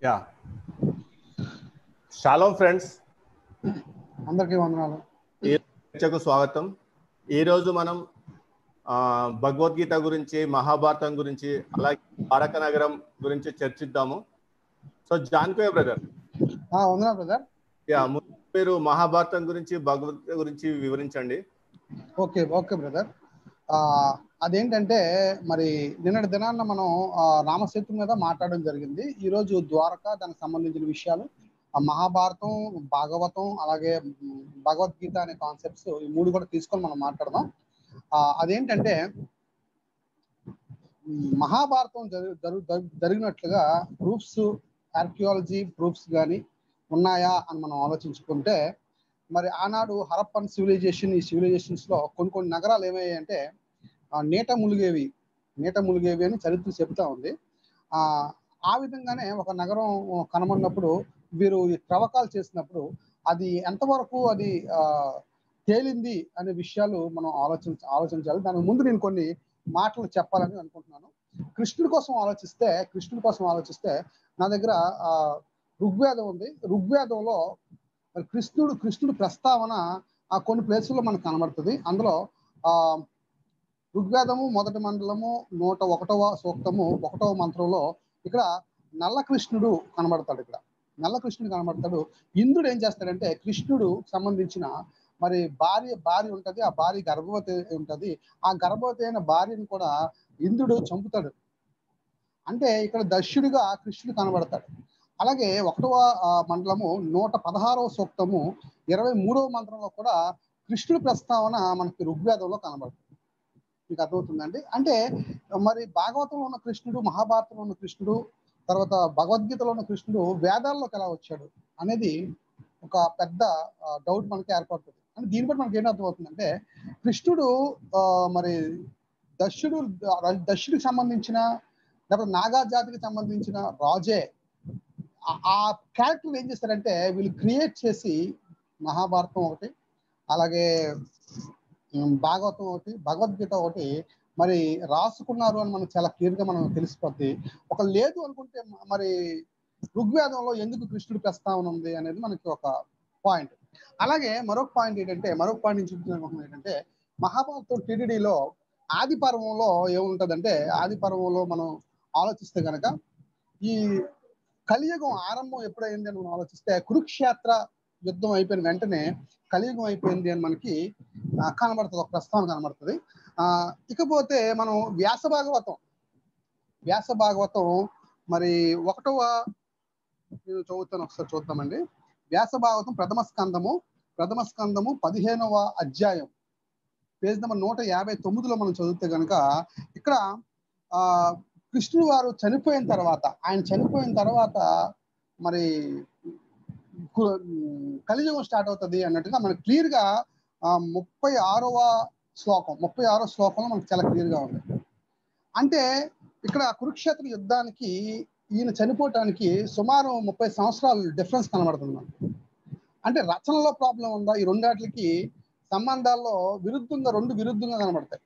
Yeah shalom friends అందరికీ వందనాలు ఈ చర్చకు స్వాగతం ఈరోజు మనం ఆ, భగవద్గీత గురించి మహాభారతం గురించి అలాగే తారక నగరం గురించి చర్చిద్దాము సో జాన్కోయ బ్రదర్ ఆ, వందనాలు బ్రదర్ యా ముందు మీరు మహాభారతం గురించి భగవద్గీత గురించి వివరించండి ఓకే ఓకే బ్రదర్ ఆ, అదేంటంటే మరి నిన్నటి దినాన్న మనం ఆ, రామసేతు మీద మాట్లాడడం జరిగింది ఈ రోజు ద్వారక దానికి సంబంధించిన విషయాలు ఆ మహాభారతం భాగవతం అలాగే మ్, భగవద్గీత అనే కాన్సెప్ట్స్ ఈ మూడు కూడా తీసుకొని మనం మాట్లాడదాం ఆ, అదేంటంటే మ్, మహాభారతం జరు- జరు- జరు- జరిగినట్లుగా ప్రూఫ్స్ ఆర్కియాలజీ ప్రూఫ్స్ కానీ ఉన్నాయా అని మనం ఆలోచించుకుంటే మరి ఆనాడు హరప్పన్ సివిలైజేషన్ ఈ సివిలైజేషన్స్ లో కొన్ని కొన్ని నగరాలు ఏమయ్యాయంటే ఆ, నీట ములిగేవి నీట ములిగేవి అని చరిత్ర చెప్తా ఉంది ఆ ఆ విధంగానే ఒక నగరం కనబడినప్పుడు వీరు ఈ త్రవ్వకాలు చేసినప్పుడు అది ఎంతవరకు అది ఆ, తేలింది అనే విషయాలు మనం ఆలోచించ ఆలోచించాలి దానికి ముందు నేను కొన్ని మాటలు చెప్పాలని అనుకుంటున్నాను కృష్ణుడి కోసం ఆలోచిస్తే కృష్ణుడి కోసం ఆలోచిస్తే నా దగ్గర ఆ ఋగ్వేదం ఉంది ఋగ్వేదంలో మరి కృష్ణుడు కృష్ణుడు ప్రస్తావన ఆ కొన్ని ప్లేసుల్లో మనకు కనబడుతుంది అందులో ఆ ఋగ్వేదము మొదటి మండలము నూట ఒకటవ సూక్తము ఒకటవ మంత్రంలో ఇక్కడ నల్ల కృష్ణుడు కనబడతాడు ఇక్కడ నల్ల కృష్ణుడు కనబడతాడు ఇంద్రుడు ఏం చేస్తాడంటే కృష్ణుడు సంబంధించిన మరి భార్య భార్య ఉంటది ఆ భార్య గర్భవతి ఉంటది ఆ గర్భవతి అయిన భార్యను కూడా ఇంద్రుడు చంపుతాడు అంటే ఇక్కడ దర్శుడిగా కృష్ణుడు కనబడతాడు అలాగే ఒకటవ ఆ, మండలము నూట పదహారవ సూక్తము ఇరవై మూడవ మంత్రంలో కూడా కృష్ణుడి ప్రస్తావన మనకి ఋగ్వేదంలో కనబడుతుంది మీకు అర్థమవుతుందండి అంటే మరి భాగవతంలో ఉన్న కృష్ణుడు మహాభారతంలో ఉన్న కృష్ణుడు తర్వాత భగవద్గీతలో ఉన్న కృష్ణుడు వేదాల్లోకి ఎలా వచ్చాడు అనేది ఒక పెద్ద డౌట్ మనకి ఏర్పడుతుంది అంటే దీన్ని బట్టి మనకి ఏం అర్థమవుతుందంటే కృష్ణుడు ఆ, మరి దశుడు దశుడికి సంబంధించిన లేకపోతే నాగా జాతికి సంబంధించిన రాజే ఆ- ఆ క్యారెక్టర్ ఏం చేస్తారంటే వీళ్ళు క్రియేట్ చేసి మహాభారతం ఒకటి అలాగే ఉమ్, భాగవతం ఒకటి భగవద్గీత ఒకటి మరి రాసుకున్నారు అని మనకు చాలా క్లియర్ గా మనం తెలిసిపోద్ది ఒక లేదు అనుకుంటే మ- మరి ఋగ్వేదంలో ఎందుకు కృష్ణుడి ప్రస్తావన ఉంది అనేది మనకి ఒక పాయింట్ అలాగే మరొక పాయింట్ ఏంటంటే మరొక పాయింట్ నేను చూపించాలనుకుంటున్నాను ఏంటంటే మహాభారతం టీడీడీలో ఆది పర్వంలో ఏముంటదంటే ఆది పర్వంలో మనం ఆలోచిస్తే గనక ఈ కలియుగం ఆరంభం ఎప్పుడైంది అని మనం ఆలోచిస్తే కురుక్షేత్ర యుద్ధం అయిపోయిన వెంటనే కలియుగం అయిపోయింది అని మనకి ఆ, కనబడుతుంది ఒక ప్రస్తావన కనబడుతుంది ఆ ఇకపోతే మనం వ్యాస భాగవతం వ్యాస భాగవతం మరి ఒకటవ నేను చదువుతాను ఒకసారి చూద్దామండి వ్యాస భాగవతం ప్రథమ స్కందము ప్రథమ స్కందము పదిహేనవ అధ్యాయం పేజ్ నెంబర్ నూట యాభై తొమ్మిదిలో మనం చదివితే కనుక ఇక్కడ ఆ కృష్ణుడు వారు చనిపోయిన తర్వాత ఆయన చనిపోయిన తర్వాత మరి కు- కలియుగం స్టార్ట్ అవుతుంది అన్నట్టుగా మనకి క్లియర్ గా ఆ, ముప్పై ఆరవ శ్లోకం ముప్పై ఆరో శ్లోకంలో మనకు చాలా క్లియర్ గా ఉంది అంటే ఇక్కడ కురుక్షేత్ర యుద్ధానికి ఈయన చనిపోవటానికి సుమారు ముప్పై సంవత్సరాలు డిఫరెన్స్ కనబడుతుంది మనకి అంటే రచనలో ప్రాబ్లం ఉందా ఈ రెండాటికి సంబంధాల్లో విరుద్ధంగా రెండు విరుద్ధంగా కనబడతాయి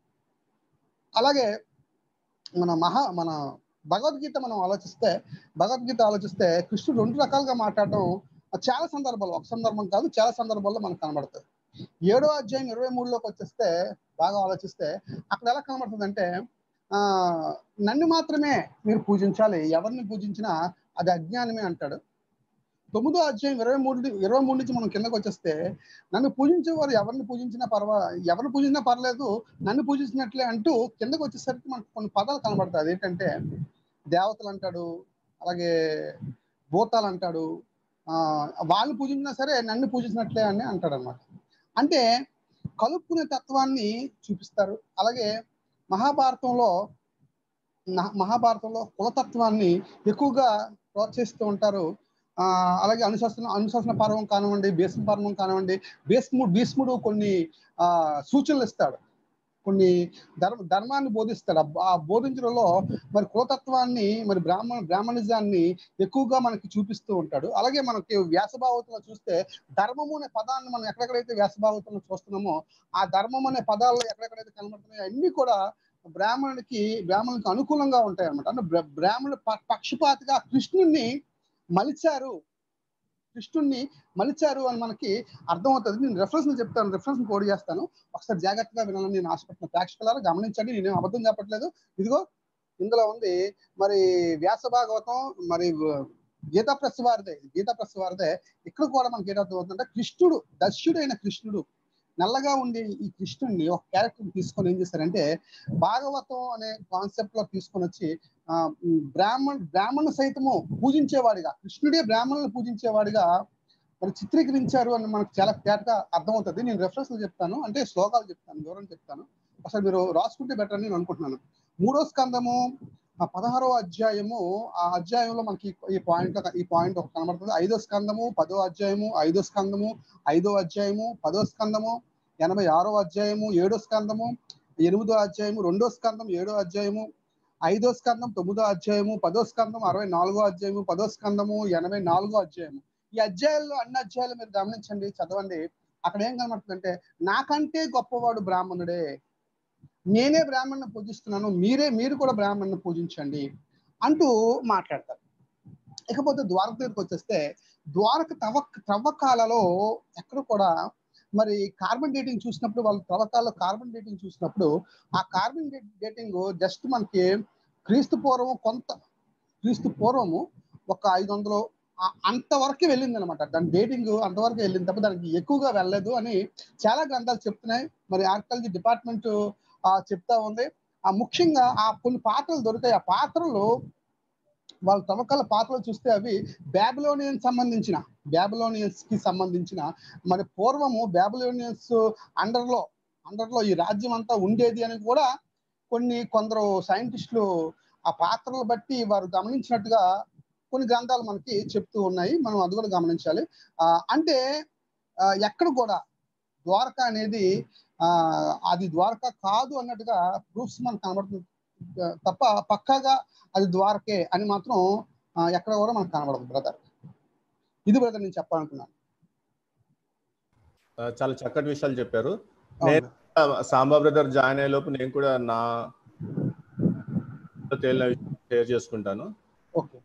అలాగే మన మహా మన భగవద్గీత మనం ఆలోచిస్తే భగవద్గీత ఆలోచిస్తే కృష్ణుడు రెండు రకాలుగా మాట్లాడటం చాలా సందర్భాలు ఒక సందర్భం కాదు చాలా సందర్భాల్లో మనకు కనబడుతుంది ఏడో అధ్యాయం ఇరవై మూడులోకి వచ్చేస్తే బాగా ఆలోచిస్తే అక్కడ ఎలా కనబడుతుంది అంటే ఆ నన్ను మాత్రమే మీరు పూజించాలి ఎవరిని పూజించినా అది అజ్ఞానమే అంటాడు తొమ్మిదో అధ్యాయం ఇరవై మూడు ఇరవై మూడు నుంచి మనం కిందకు వచ్చేస్తే నన్ను పూజించే వారు ఎవరిని పూజించినా పర్వా ఎవరిని పూజించినా పర్లేదు నన్ను పూజించినట్లే అంటూ కిందకు వచ్చేసరికి మనకు కొన్ని పదాలు కనబడతాయి అదేంటంటే దేవతలు అంటాడు అలాగే భూతాలు అంటాడు ఆ వాళ్ళు పూజించినా సరే నన్ను పూజించినట్లే అని అంటాడు అనమాట అంటే కలుపుకునే తత్వాన్ని చూపిస్తారు అలాగే మహాభారతంలో మహా- మహాభారతంలో కులతత్వాన్ని ఎక్కువగా ప్రోత్సహిస్తూ ఉంటారు ఆ అలాగే అనుశాసన అనుశాసన పర్వం కానివ్వండి భీష్మ పర్వం కానివ్వండి భీష్ముడు భీష్ముడు కొన్ని ఆ సూచనలు ఇస్తాడు కొన్ని ధర్మ ధర్మాన్ని బోధిస్తాడు ఆ- ఆ బోధించడంలో మరి కులతత్వాన్ని మరి బ్రాహ్మణ బ్రాహ్మణిజాన్ని ఎక్కువగా మనకి చూపిస్తూ ఉంటాడు అలాగే మనకి వ్యాసభావతంలో చూస్తే ధర్మము అనే పదాన్ని మనం ఎక్కడెక్కడైతే వ్యాసభావతంలో చూస్తున్నామో ఆ ధర్మం అనే పదాల్లో ఎక్కడెక్కడైతే కనబడుతున్నాయో అన్ని కూడా బ్రాహ్మణుడికి బ్రాహ్మణునికి అనుకూలంగా ఉంటాయి అనమాట అంటే బ్ర- బ్రాహ్మణుడు ప- పక్షపాతిగా కృష్ణుణ్ణి మలిచారు కృష్ణుణ్ణి మలిచారు అని మనకి అర్థమవుతుంది నేను రెఫరెన్స్ చెప్తాను రెఫరెన్స్ కోడ్ చేస్తాను ఒకసారి జాగ్రత్తగా వినాలని నేను ఆశపడుతున్న ప్రేక్షకులారా గమనించండి నేను అబద్ధం చెప్పట్లేదు ఇదిగో ఇందులో ఉంది మరి వ్యాస భాగవతం మరి గీతా ప్రెస్ వారిదే గీతా ప్రెస్ వారిదే ఇక్కడ కూడా మనకి ఏదర్థం అవుతుందంటే కృష్ణుడు దస్యుడైన కృష్ణుడు నల్లగా ఉండే ఈ కృష్ణుడిని ఒక క్యారెక్టర్ తీసుకొని ఏం చేశారంటే భాగవతం అనే కాన్సెప్ట్ లో తీసుకొని వచ్చి ఆ ఉమ్, బ్రాహ్మణ్ బ్రాహ్మణ సైతము పూజించేవాడిగా కృష్ణుడే బ్రాహ్మణులు పూజించేవాడిగా మరి చిత్రీకరించారు అని మనకు చాలా తేటగా అర్థమవుతుంది నేను రెఫరెన్స్ చెప్తాను అంటే శ్లోకాలు చెప్తాను వివరణ చెప్తాను అసలు మీరు రాసుకుంటే బెటర్ అని నేను అనుకుంటున్నాను మూడో స్కందము ఆ పదహారో అధ్యాయము ఆ అధ్యాయంలో మనకి ఈ పాయింట్ ఈ పాయింట్ ఒకటి కనబడుతుంది ఐదో స్కందము పదో అధ్యాయము ఐదో స్కందము ఐదో అధ్యాయము పదో స్కందము ఎనభై ఆరో అధ్యాయము ఏడో స్కందము ఎనిమిదో అధ్యాయము రెండో స్కందం ఏడో అధ్యాయము ఐదో స్కందం తొమ్మిదో అధ్యాయము పదో స్కందం అరవై నాలుగో అధ్యాయము పదో స్కందము ఎనభై నాలుగో అధ్యాయము ఈ అధ్యాయాల్లో అన్ని అధ్యాయాలు మీరు గమనించండి చదవండి అక్కడ ఏం కనబడుతుందంటే నాకంటే గొప్పవాడు బ్రాహ్మణుడే నేనే బ్రాహ్మణ్ణి పూజిస్తున్నాను మీరే మీరు కూడా బ్రాహ్మణ్ణి పూజించండి అంటూ మాట్లాడతారు ఇకపోతే ద్వారక దగ్గరికి వచ్చేస్తే ద్వారక తవ్వ త్రవ్వకాలలో ఎక్కడ కూడా మరి కార్బన్ డేటింగ్ చూసినప్పుడు వాళ్ళు త్రవ్వకాల్లో కార్బన్ డేటింగ్ చూసినప్పుడు ఆ కార్బన్ డేటింగ్ జస్ట్ మనకి క్రీస్తు పూర్వము కొంత క్రీస్తు పూర్వము ఒక ఐదు వందలు ఆ- అంతవరకు వెళ్ళింది అనమాట దాని డేటింగ్ అంతవరకు వెళ్ళింది తప్ప దానికి ఎక్కువగా వెళ్ళలేదు అని చాలా గ్రంథాలు చెప్తున్నాయి మరి ఆర్కాలజీ డిపార్ట్మెంట్ ఆ చెప్తా ఉంది ఆ ముఖ్యంగా ఆ కొన్ని పాత్రలు దొరికాయి ఆ పాత్రలు వాళ్ళ తవ్వకాల పాత్రలు చూస్తే అవి బ్యాబిలోనియన్ సంబంధించిన బ్యాబిలోనియన్స్ కి సంబంధించిన మరి పూర్వము బ్యాబిలోనియన్స్ అండర్ లో అండర్ లో ఈ రాజ్యం అంతా ఉండేది అని కూడా కొన్ని కొందరు సైంటిస్టులు ఆ పాత్రలు బట్టి వారు గమనించినట్టుగా కొన్ని గ్రంథాలు మనకి చెప్తూ ఉన్నాయి మనం అది కూడా గమనించాలి ఆ, అంటే ఆ, ఎక్కడ కూడా ద్వారక అనేది ఆ అది ద్వారక కాదు అన్నట్టుగా ప్రూఫ్స్ మనకు కనబడుతుంది ఆ, తప్ప పక్కాగా అది ద్వారకే అని మాత్రం ఆ, ఎక్కడ కూడా మనకు కనబడదు బ్రదర్ ఇది బ్రదర్ నేను చెప్పాలనుకున్నాను ఆ, చాలా చక్కటి విషయాలు చెప్పారు అవును. నేను సాంబా బ్రదర్ జాయిన్ అయ్యే లోపు నేను కూడా నా తేలిన విషయం షేర్ చేసుకుంటాను ఓకే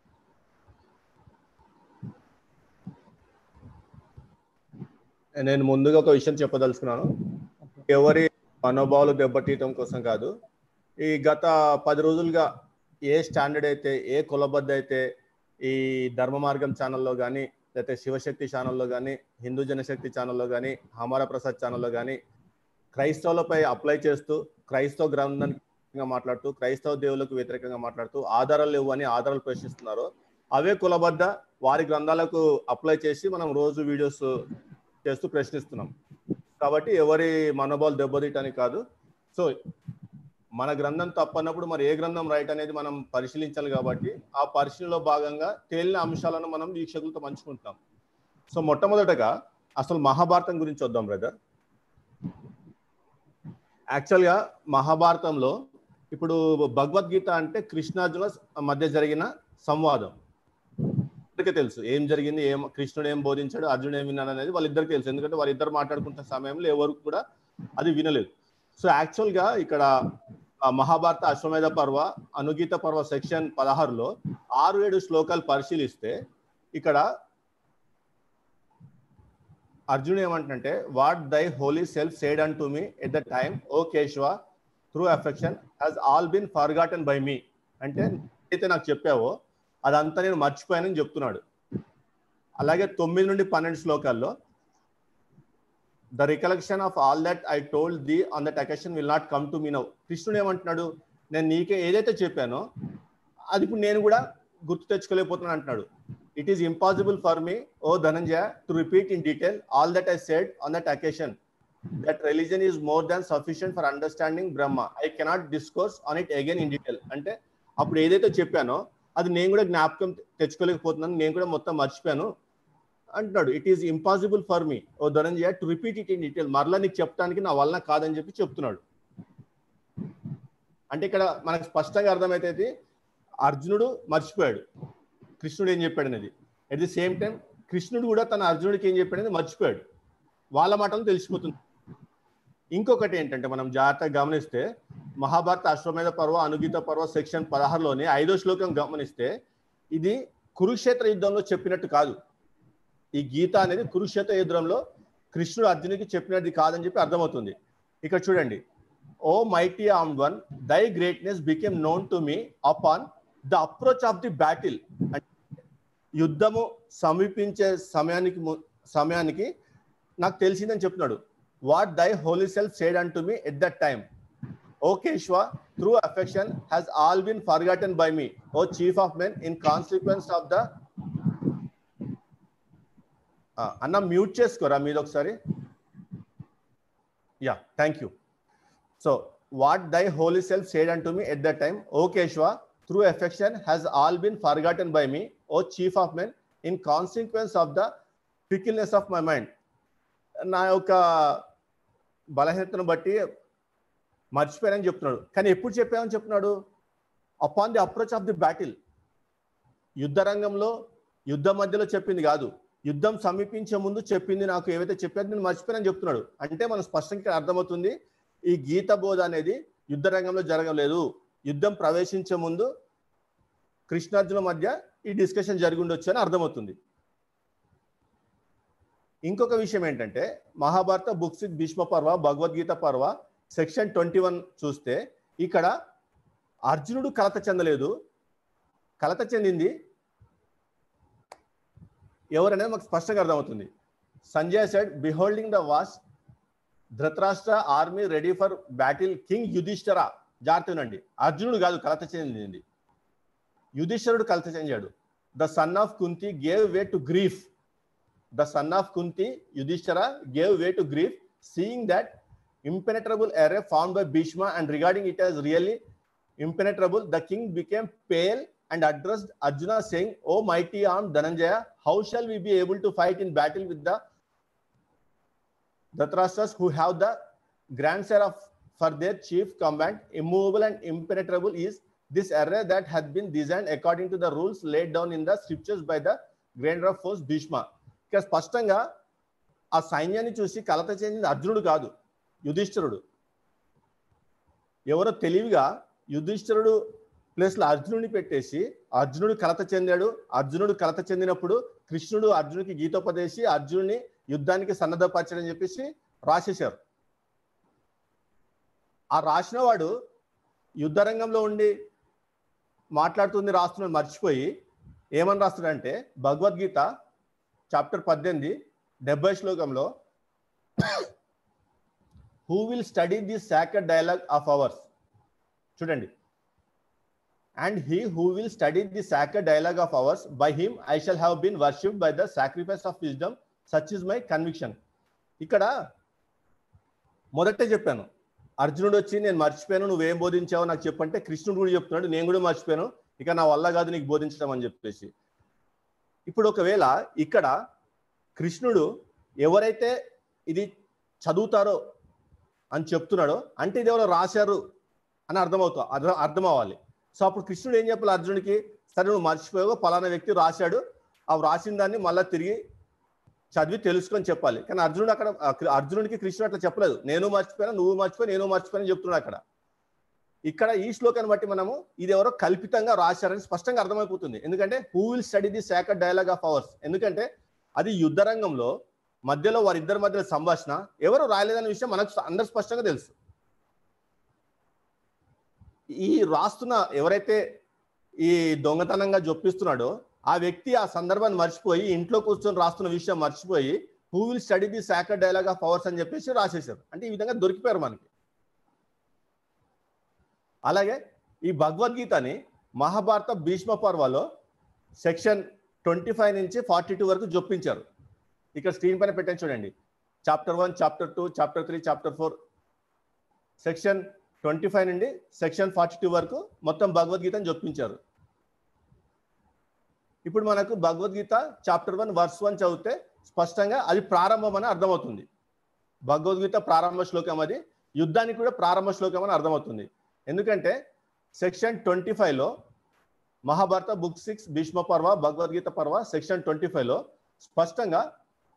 నేను ముందుగా ఒక విషయం చెప్పదలుచుకున్నాను ఎవరి మనోభావాలు దెబ్బతీయటం కోసం కాదు ఈ గత పది రోజులుగా ఏ స్టాండర్డ్ అయితే ఏ కులబద్ద అయితే ఈ ధర్మ మార్గం ఛానల్లో కానీ లేకపోతే శివశక్తి ఛానల్లో కానీ హిందూ జనశక్తి ఛానల్లో కానీ హమారా ప్రసాద్ ఛానల్లో కానీ క్రైస్తవులపై అప్లై చేస్తూ క్రైస్తవ గ్రంథానికి వ్యతిరేకంగా మాట్లాడుతూ క్రైస్తవ దేవులకు వ్యతిరేకంగా మాట్లాడుతూ ఆధారాలు లేవు అని ఆధారాలు ప్రశ్నిస్తున్నారు అవే కులబద్ద వారి గ్రంథాలకు అప్లై చేసి మనం రోజు వీడియోస్ చేస్తూ ప్రశ్నిస్తున్నాం కాబట్టి ఎవరి మనోభావాలు దెబ్బతీయటానికి కాదు సో మన గ్రంథం తప్పన్నప్పుడు మరి ఏ గ్రంథం రైట్ అనేది మనం పరిశీలించాలి కాబట్టి ఆ పరిశీలనలో భాగంగా తేలిన అంశాలను మనం వీక్షకులతో పంచుకుంటాం సో మొట్టమొదటగా అసలు మహాభారతం గురించి వద్దాం బ్రదర్ యాక్చువల్గా మహాభారతంలో ఇప్పుడు భగవద్గీత అంటే కృష్ణార్జున మధ్య జరిగిన సంవాదం ఇద్దరికీ తెలుసు ఏం జరిగింది ఏం కృష్ణుడు ఏం బోధించాడు అర్జునుడు ఏం విన్నాడు అనేది వాళ్ళిద్దరికి తెలుసు ఎందుకంటే వాళ్ళిద్దరు మాట్లాడుకుంటున్న సమయంలో ఎవరు కూడా అది వినలేదు సో యాక్చువల్ గా ఇక్కడ ఆ మహాభారత అశ్వమేధ పర్వ అనుగీత పర్వ సెక్షన్ పదహారులో ఆరు ఏడు శ్లోకాలు పరిశీలిస్తే ఇక్కడ అర్జున్ ఏమంటుంటే what thy holy self said unto me at the time O Keshava through affection has all been forgotten by me అంటే అయితే నాకు చెప్పావో అదంతా నేను మర్చిపోయానని చెప్తున్నాడు అలాగే తొమ్మిది నుండి పన్నెండు శ్లోకాల్లో the recollection of all that I told thee on that occasion will not come to me now కృష్ణుడు ఏమంటున్నాడు నేను నీకే ఏదైతే చెప్పానో అది ఇప్పుడు నేను కూడా గుర్తు తెచ్చుకోలేకపోతున్నాను అంటున్నాడు it is impossible for me O Dhananjaya to repeat in detail all that I said on that occasion that religion is more than sufficient for understanding Brahma I cannot discourse on it again in detail అంటే అప్పుడు ఏదైతే చెప్పానో అది నేను కూడా జ్ఞాపకం తెచ్చుకోలేకపోతున్నాను నేను కూడా మొత్తం మర్చిపోయాను అంటున్నాడు it is impossible for me O Dhananjaya to repeat it in detail మరలా నీకు చెప్పడానికి నా వలన కాదని చెప్పి చెప్తున్నాడు అంటే ఇక్కడ మనకు స్పష్టంగా అర్థమైతే అర్జునుడు మర్చిపోయాడు కృష్ణుడు ఏం చెప్పాడు అనేది అట్ ది సేమ్ టైం కృష్ణుడు కూడా తన అర్జునుడికి ఏం చెప్పాడు అనేది మర్చిపోయాడు వాళ్ళ మాటలు తెలిసిపోతుంది ఇంకొకటి ఏంటంటే మనం జాగ్రత్తగా గమనిస్తే మహాభారత అశ్వమేధ పర్వ అనుగీత పర్వ సెక్షన్ పదహారులోని ఐదో శ్లోకం గమనిస్తే ఇది కురుక్షేత్ర యుద్ధంలో చెప్పినట్టు కాదు ఈ గీత అనేది కురుక్షేత్ర యుద్ధంలో కృష్ణుడు అర్జునికి చెప్పినది కాదని చెప్పి అర్థమవుతుంది ఇక్కడ చూడండి ఓ మైటీ ఆమ్ one thy greatness became known to me upon the approach of the battle యుద్ధము సమీపించే సమయానికి ము- సమయానికి నాకు తెలిసిందని చెప్తున్నాడు what thy holy self said and to me at that time O Keshava through affection has all been forgotten by me O chief of men in consequence of the అన్న mute చేసుకోరా మీరు ఒకసారి yeah thank you so what thy holy self said and to me at that time O Keshava through affection has all been forgotten by me O chief of men in consequence of the fickleness of my mind నా యొక్క బలహీనతను బట్టి మర్చిపోయానని చెప్తున్నాడు కానీ ఎప్పుడు చెప్పామని చెప్తున్నాడు upon the approach of the battle యుద్ధ రంగంలో యుద్ధ మధ్యలో చెప్పింది కాదు యుద్ధం సమీపించే ముందు చెప్పింది నాకు ఏవైతే చెప్పారో నేను మర్చిపోయానని చెప్తున్నాడు అంటే మనం స్పష్టంగా ఇక్కడ అర్థమవుతుంది ఈ గీత బోధ అనేది యుద్ధ రంగంలో జరగలేదు యుద్ధం ప్రవేశించే ముందు కృష్ణార్జున మధ్య ఈ డిస్కషన్ జరిగి ఉండొచ్చు అని అర్థమవుతుంది ఇంకొక విషయం ఏంటంటే Mahabharata books with Bhishma Parva Bhagavad Gita Parva section twenty one చూస్తే ఇక్కడ అర్జునుడు కలత చెందలేదు కలత చెందింది ఎవరనేది మాకు స్పష్టంగా అర్థమవుతుంది Sanjay said beholding the was Dhritarashtra army ready for battle king Yudhishthira జాగ్రత్తనండి అర్జునుడు కాదు కలత చెందింది యుధిష్ఠరుడు కలత చెందాడు the son of Kunti gave way to grief the son of Kunti Yudhishthira gave way to grief seeing that impenetrable array found by Bhishma and regarding it as really impenetrable, the king became pale and addressed Arjuna saying, O mighty armed Dhananjaya, how shall we be able to fight in battle with the Dhatarashtas who have the grandson of for their chief command, immovable and impenetrable is this array that had been designed according to the rules laid down in the scriptures by the grandeur of force Bhishma. ఇక స్పష్టంగా ఆ సైన్యాన్ని చూసి కలత చెందింది అర్జునుడు కాదు యుధిష్ఠిరుడు ఎవరో తెలివిగా యుధిష్ఠిరుడు ప్లేస్లో అర్జునుడిని పెట్టేసి అర్జునుడు కలత చెందాడు అర్జునుడు కలత చెందినప్పుడు కృష్ణుడు అర్జునుడికి గీతోపదేశి అర్జునుడిని యుద్ధానికి సన్నద్ధపరచడని చెప్పేసి రాసేశారు ఆ రాసిన వాడు యుద్ధ రంగంలో ఉండి మాట్లాడుతుంది రాస్తున్నాడు మర్చిపోయి ఏమని రాస్తున్నాడంటే భగవద్గీత చాప్టర్ పద్దెనిమిది డెబ్బై శ్లోకంలో who will study the sacred dialogue of ours చూడండి and he who will study the sacred dialogue of ours by him I shall have been worshipped by the sacrifice of wisdom such is my conviction ఇక్కడ మొదటే చెప్పాను అర్జునుడు వచ్చి నేను మర్చిపోయాను నువ్వేం బోధించావో నాకు చెప్పంటే కృష్ణుడు కూడా చెప్తున్నాడు నేను కూడా మర్చిపోయాను ఇక నా వల్ల కాదు నీకు బోధించడం అని చెప్పేసి ఇప్పుడు ఒకవేళ ఇక్కడ కృష్ణుడు ఎవరైతే ఇది చదువుతారో అని చెప్తున్నాడో అంటే ఇది ఎవరో రాశారు అని అర్థమవుతా అర్థం అర్థం అవ్వాలి సో అప్పుడు కృష్ణుడు ఏం చెప్పాలి అర్జునుడికి సరే నువ్వు మర్చిపోయావు పలానా వ్యక్తి రాశాడు ఆ రాసిన దాన్ని మళ్ళీ తిరిగి చదివి తెలుసుకొని చెప్పాలి కానీ అర్జునుడు అక్కడ అర్జునుడికి కృష్ణుడు అట్లా చెప్పలేదు నేను మర్చిపోయాను నువ్వు మర్చిపోయి నేను మర్చిపోయాను చెప్తున్నాడు అక్కడ ఇక్కడ ఈ శ్లోకాన్ని బట్టి మనము ఇది ఎవరో కల్పితంగా రాశారని స్పష్టంగా అర్థమైపోతుంది ఎందుకంటే who will study the sacred dialogue of ours ఎందుకంటే అది యుద్ధ రంగంలో మధ్యలో వారిద్దరి మధ్యలో సంభాషణ ఎవరు రాయలేదనే విషయం మనకు అందరు స్పష్టంగా తెలుసు ఈ రాస్తున్న ఎవరైతే ఈ దొంగతనంగా జొప్పిస్తున్నాడో ఆ వ్యక్తి ఆ సందర్భాన్ని మర్చిపోయి ఇంట్లో కూర్చొని రాస్తున్న విషయం మర్చిపోయి who will study the sacred dialogue of ours అని చెప్పేసి రాసేశారు అంటే ఈ విధంగా దొరికిపోయారు మనకి అలాగే ఈ భగవద్గీతని మహాభారత భీష్మ పర్వలో సెక్షన్ ట్వంటీ ఫైవ్ నుంచి ఫార్టీ టూ వరకు జొప్పించారు ఇక్కడ స్క్రీన్ పైన పెట్టాను చూడండి chapter one chapter two chapter three chapter four section twenty five నుండి సెక్షన్ ఫార్టీ టూ వరకు మొత్తం భగవద్గీతను జొప్పించారు ఇప్పుడు మనకు Bhagavad Gita chapter one verse one చదివితే స్పష్టంగా అది ప్రారంభం అని అర్థమవుతుంది భగవద్గీత ప్రారంభ శ్లోకం అది యుద్ధానికి కూడా ప్రారంభ శ్లోకం అని అర్థమవుతుంది ఎందుకంటే సెక్షన్ ట్వంటీ ఫైవ్లో Mahabharata book six Bhishma Parva Bhagavad Gita Parva section twenty ఫైవ్లో స్పష్టంగా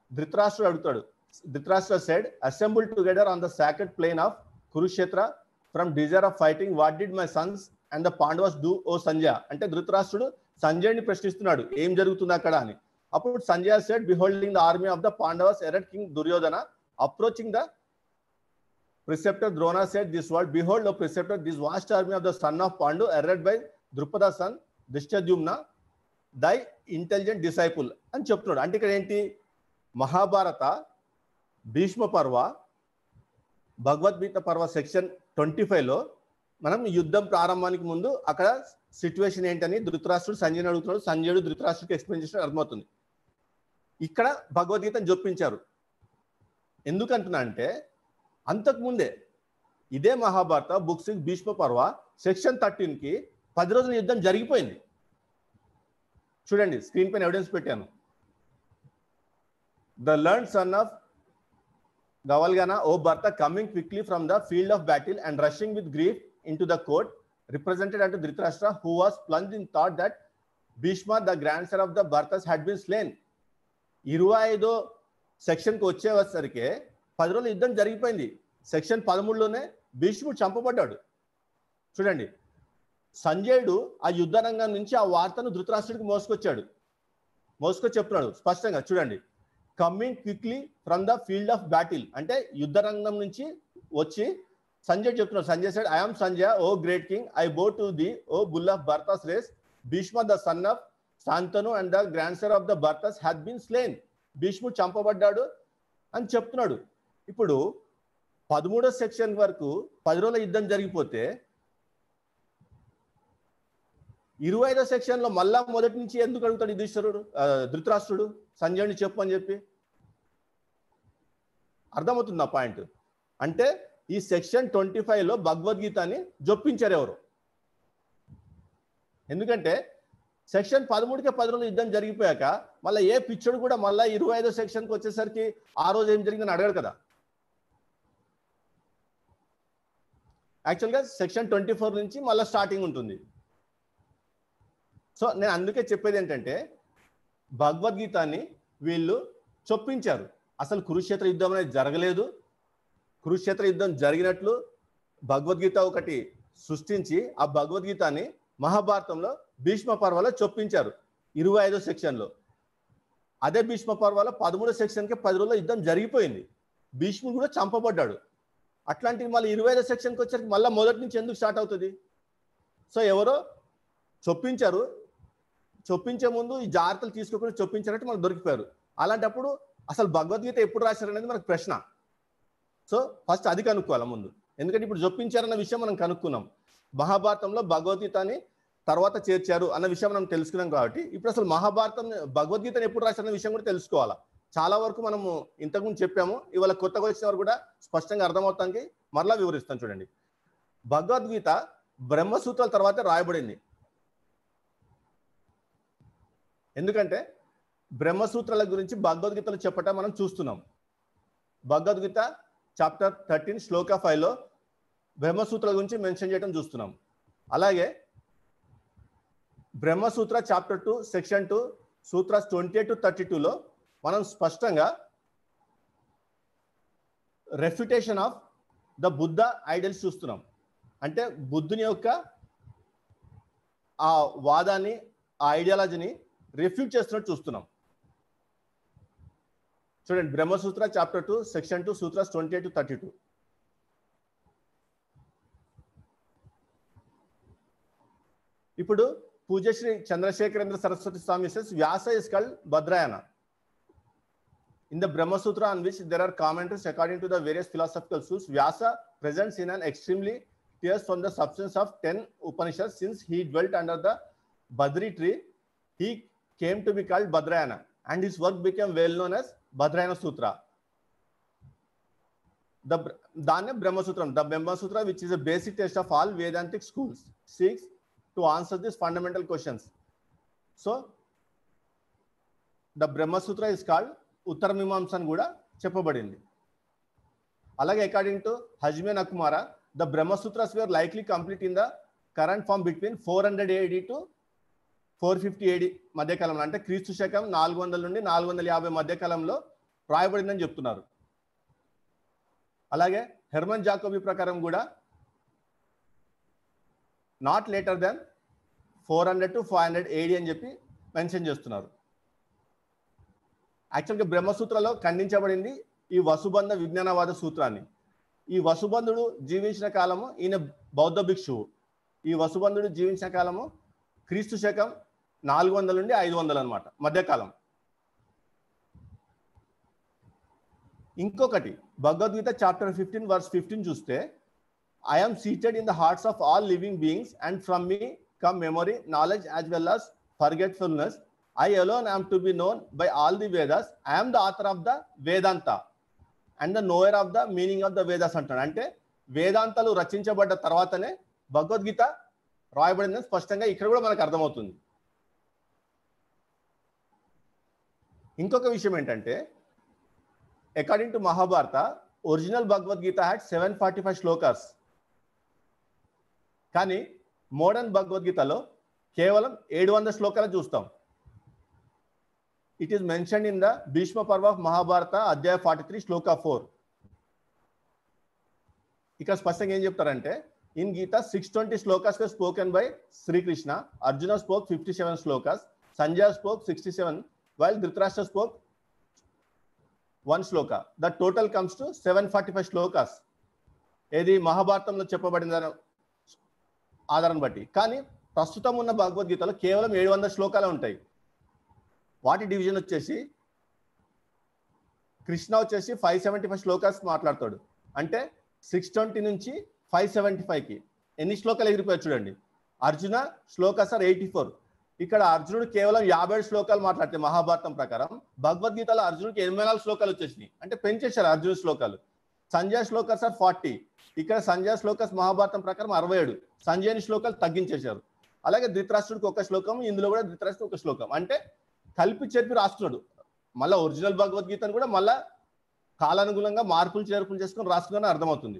ధృతరాష్ట్రుడు అడుగుతాడు Dhritarashtra said assemble together on the sacred plain of Kurukshetra from desire of fighting what did my sons and the Pandavas do O Sanjay అంటే ధృతరాష్ట్రుడు సంజయ్ని ప్రశ్నిస్తున్నాడు ఏం జరుగుతుంది అక్కడ అని అప్పుడు Sanjay said beholding the army of the Pandavas arrayed king Duryodhana approaching the preceptor Drona said this word, Behold, O preceptor, this vast army of the son of Pandu, erred by Drupada son, Dishtadyumna, thy intelligent disciple అని చెప్తున్నాడు అంటే ఇక్కడ ఏంటి Mahabharata Bhishma Parva Bhagavad Gita Parva section twenty లో మనం యుద్ధం ప్రారంభానికి ముందు అక్కడ సిచ్యువేషన్ ఏంటని ధృతరాష్ట్రుడు సంజయ్ అడుగుతున్నాడు సంజయుడు ధృతరాష్ట్రుడికి ఎక్స్ప్లెయిన్ చేసిన అర్థమవుతుంది ఇక్కడ భగవద్గీతను చొప్పించారు ఎందుకంటున్నా అంటే అంతకుముందే ఇదే Mahabharata book six Bhishma Parva section thirteen కి పది రోజుల యుద్ధం జరిగిపోయింది చూడండి స్క్రీన్ పైన ఎవిడెన్స్ పెట్టాను the learned son of Gavalgana O Bharata coming quickly from the field of battle and rushing with grief in to the court represented unto Dhritarashtra who was plunge in thought that Bhishma the grandsire of the Bharatas had been slain ఇరవై ఐదో సెక్షన్కి వచ్చేసరికి పది రోజులు యుద్ధం జరిగిపోయింది section పదమూడులోనే భీష్ముడు చంపబడ్డాడు చూడండి సంజయుడు ఆ యుద్ధ రంగం నుంచి ఆ వార్తను ధృతరాష్ట్రుడికి మోసుకొచ్చాడు మోసుకొచ్చి చెప్తున్నాడు స్పష్టంగా చూడండి coming quickly from the field of battle అంటే యుద్ధ రంగం నుంచి వచ్చి సంజయ్ చెప్తున్నాడు Sanjay said I'm Sanjay O great king I bow to thee O bull of Bharata's race Bhishma the son of Shantanu and the grandsire of the Bharatas had been slain భీష్ముడు చంపబడ్డాడు అని చెప్తున్నాడు ఇప్పుడు పదమూడో సెక్షన్ వరకు పది రోజుల యుద్ధం జరిగిపోతే ఇరవై ఐదో సెక్షన్ లో మళ్ళా మొదటి నుంచి ఎందుకు అడుగుతాడు యుధిష్ఠరుడు ఆ, ధృతరాష్ట్రుడు సంజయుని చెప్పు అని చెప్పి అర్థమవుతుంది నా పాయింట్ అంటే ఈ సెక్షన్ ట్వంటీ ఫైవ్ లో భగవద్గీతని జొప్పించారు ఎవరు ఎందుకంటే సెక్షన్ పదమూడుకే పది రోజులు యుద్ధం జరిగిపోయాక మళ్ళీ ఏ పిచ్చోడు కూడా మళ్ళీ ఇరవై ఐదో సెక్షన్కి వచ్చేసరికి ఆ రోజు ఏం జరిగిందని అడగడు కదా యాక్చువల్గా సెక్షన్ ట్వంటీ ఫోర్ నుంచి మళ్ళీ స్టార్టింగ్ ఉంటుంది సో నేను అందుకే చెప్పేది ఏంటంటే భగవద్గీతాన్ని వీళ్ళు చొప్పించారు అసలు కురుక్షేత్ర యుద్ధం అనేది జరగలేదు కురుక్షేత్ర యుద్ధం జరిగినట్లు భగవద్గీత ఒకటి సృష్టించి ఆ భగవద్గీతాన్ని మహాభారతంలో భీష్మ పర్వాలో చొప్పించారు ఇరవై ఐదో సెక్షన్లో అదే భీష్మ పర్వాలో పదమూడో సెక్షన్కి పది రోజుల యుద్ధం జరిగిపోయింది భీష్ముడు కూడా చంపబడ్డాడు అట్లాంటివి మళ్ళీ ఇరవై ఐదో సెక్షన్కి వచ్చేసరికి మళ్ళీ మొదటి నుంచి ఎందుకు స్టార్ట్ అవుతుంది సో ఎవరో చొప్పించారు చొప్పించే ముందు ఈ జాగ్రత్తలు తీసుకోకుండా చొప్పించారంటే మనకు దొరికిపోయారు అలాంటప్పుడు అసలు భగవద్గీత ఎప్పుడు రాశారు అనేది మనకు ప్రశ్న సో ఫస్ట్ అది కనుక్కోవాలి ముందు ఎందుకంటే ఇప్పుడు చొప్పించారన్న విషయం మనం కనుక్కున్నాం మహాభారతంలో భగవద్గీతని తర్వాత చేర్చారు అన్న విషయం మనం తెలుసుకున్నాం కాబట్టి ఇప్పుడు అసలు మహాభారతం భగవద్గీతను ఎప్పుడు రాశారన్న విషయం కూడా తెలుసుకోవాలా చాలా వరకు మనము ఇంతకుముందు చెప్పాము ఇవాళ కొత్తగా వచ్చిన వారు కూడా స్పష్టంగా అర్థమవుతానికి మరలా వివరిస్తాను చూడండి భగవద్గీత బ్రహ్మసూత్రాల తర్వాత రాయబడింది ఎందుకంటే బ్రహ్మసూత్రాల గురించి భగవద్గీతలో చెప్పటం మనం చూస్తున్నాం భగవద్గీత చాప్టర్ థర్టీన్ శ్లోక ఫైవ్లో బ్రహ్మసూత్రాల గురించి మెన్షన్ చేయడం చూస్తున్నాం అలాగే Brahma Sutra chapter two section two sutras twenty eight to thirty టూలో మనం స్పష్టంగా refutation of the Buddha idols చూస్తున్నాం అంటే బుద్ధుని యొక్క ఆ వాదాన్ని ఆ ఐడియాలజీని రిఫ్యూట్ చేస్తున్నట్టు చూస్తున్నాం చూడండి Brahma Sutra chapter two section two sutras twenty eight to thirty two ఇప్పుడు పూజశ్రీ చంద్రశేఖరేంద్ర సరస్వతి స్వామి says Vyasa is called భద్రాయన in the brahma sutra on which there are commentaries according to the various philosophical schools vyasa presents in an extremely tears from the substance of 10 upanishads since he dwelt under the badri tree he came to be called badrayana and his work became well known as badrayana sutra the danya brahma sutram the brahma sutra which is a basic test of all vedantic schools seeks to answer these fundamental questions so the brahma sutra is called ఉత్తర మీమాంస అని కూడా చెప్పబడింది అలాగే according to Hajime Nakamura the Brahma Sutras were likely complete in the current form between four hundred AD to four fifty AD మధ్యకాలంలో అంటే క్రీస్తు శకం నాలుగు వందల నుండి నాలుగు వందల యాభై మధ్యకాలంలో రాయబడిందని చెప్తున్నారు అలాగే హెర్మన్ జాకోబీ ప్రకారం కూడా not later than four hundred to five hundred AD అని చెప్పి మెన్షన్ చేస్తున్నారు యాక్చువల్గా బ్రహ్మసూత్రలో ఖండించబడింది ఈ వసుబంధ విజ్ఞానవాద సూత్రాన్ని ఈ వసుబంధుడు జీవించిన కాలము ఈయన బౌద్ధ భిక్షువు ఈ వసుబంధుడు జీవించిన కాలము క్రీస్తు శకం నాలుగు వందల నుండి ఐదు వందలు అనమాట మధ్యకాలం ఇంకొకటి Bhagavad Gita chapter fifteen verse fifteen చూస్తే I'm seated in the hearts of all living beings and from me come memory knowledge as well as forgetfulness I alone am to be known by all the Vedas. I am the author of the Vedanta and the knower of the meaning of the Vedas అంటాడు అంటే వేదాంతాలు రచించబడ్డ తర్వాతనే భగవద్గీత రాయబడిందని స్పష్టంగా ఇక్కడ కూడా మనకు అర్థమవుతుంది ఇంకొక విషయం ఏంటంటే according to Mahabharata original Bhagavad Gita had seven forty five shlokas కానీ మోడర్న్ భగవద్గీతలో కేవలం ఏడు వందల శ్లోకాలు చూస్తాం it is mention in the Bhishma Parva of Mahabharata Adhyaya forty three shloka four ఇక్కడ స్పష్టంగా ఏం చెప్తారంటే in Gita six twenty shlokas spoken by Shri Krishna Arjuna spoke fifty seven shlokas Sanjay spoke sixty seven while Dhritarashtra spoke one shloka the total comes to seven forty five shlokas ఏది మహాభారతంలో చెప్పబడిన ఆధారం బట్టి కానీ ప్రస్తుతం ఉన్న భగవద్గీతలో కేవలం ఏడు వందల శ్లోకాలు ఉంటాయి వాటి డివిజన్ వచ్చేసి కృష్ణ వచ్చేసి ఫైవ్ సెవెంటీ ఫైవ్ శ్లోకాస్ మాట్లాడతాడు అంటే సిక్స్ ట్వంటీ నుంచి ఫైవ్ సెవెంటీ ఫైవ్కి ఎన్ని శ్లోకాలు ఎగిరిపోయారు చూడండి Arjuna shlokas are eighty four ఇక్కడ అర్జునుడు కేవలం యాభై ఏడు శ్లోకాలు మాట్లాడితే మహాభారతం ప్రకారం భగవద్గీతలో అర్జునుడికి ఎనభై నాలుగు శ్లోకాలు వచ్చేసినాయి అంటే పెంచేశారు అర్జున శ్లోకాలు సంజయ్ శ్లోకాస్ ఆర్ ఫార్టీ ఇక్కడ సంజయ్ శ్లోకాస్ మహాభారతం ప్రకారం అరవై ఏడు సంజయని శ్లోకాలు తగ్గించేశారు అలాగే ధృతరాష్ట్రుడికి ఒక శ్లోకం ఇందులో కూడా ధృతరాష్ట్రుడు ఒక శ్లోకం అంటే కలిపి చెప్పి రాస్తున్నాడు మళ్ళీ ఒరిజినల్ భగవద్గీతను కూడా మళ్ళా కాలానుగుణంగా మార్పులు చేర్పులు చేసుకొని రాసుకుని అర్థమవుతుంది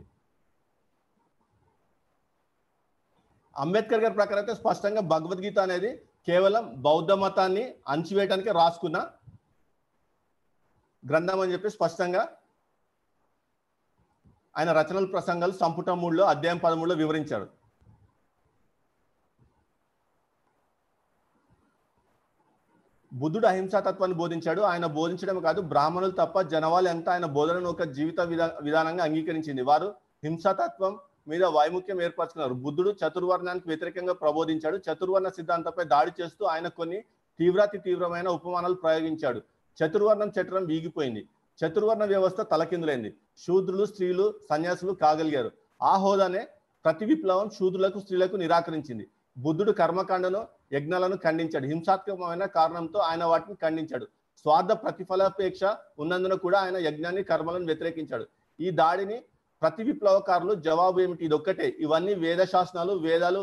అంబేద్కర్ గారి ప్రకారం అయితే స్పష్టంగా భగవద్గీత అనేది కేవలం బౌద్ధ మతాన్ని అణచివేయటానికి రాసుకున్న గ్రంథం అని చెప్పి స్పష్టంగా ఆయన రచనల ప్రసంగాలు సంపుట మూడులో అధ్యాయం పదమూడులో వివరించాడు బుద్ధుడు అహింసాతత్వాన్ని బోధించాడు ఆయన బోధించడం కాదు బ్రాహ్మణులు తప్ప జనవాళ్ళు ఎంత ఆయన బోధనను ఒక జీవిత విధా విధానంగా అంగీకరించింది వారు హింసాతత్వం మీద వైముఖ్యం ఏర్పరచుకున్నారు బుద్ధుడు చతుర్వర్ణానికి వ్యతిరేకంగా ప్రబోధించాడు చతుర్వర్ణ సిద్ధాంతంపై దాడి చేస్తూ ఆయన కొన్ని తీవ్రాతి తీవ్రమైన ఉపమానాలు ప్రయోగించాడు చతుర్వర్ణం చట్టం వీగిపోయింది చతుర్వర్ణ వ్యవస్థ తలకిందులైంది శూద్రులు స్త్రీలు సన్యాసులు కాగలిగారు ఆ హోదానే ప్రతి విప్లవం శూద్రులకు స్త్రీలకు నిరాకరించింది బుద్ధుడు కర్మకాండను యజ్ఞాలను ఖండించాడు హింసాత్మకమైన కారణంతో ఆయన వాటిని ఖండించాడు స్వార్థ ప్రతిఫలాపేక్ష ఉన్నందున కూడా ఆయన యజ్ఞాన్ని కర్మలను వ్యతిరేకించాడు ఈ దాడిని ప్రతి విప్లవకారులు జవాబు ఏమిటి ఇది ఒక్కటే ఇవన్నీ వేద శాసనాలు వేదాలు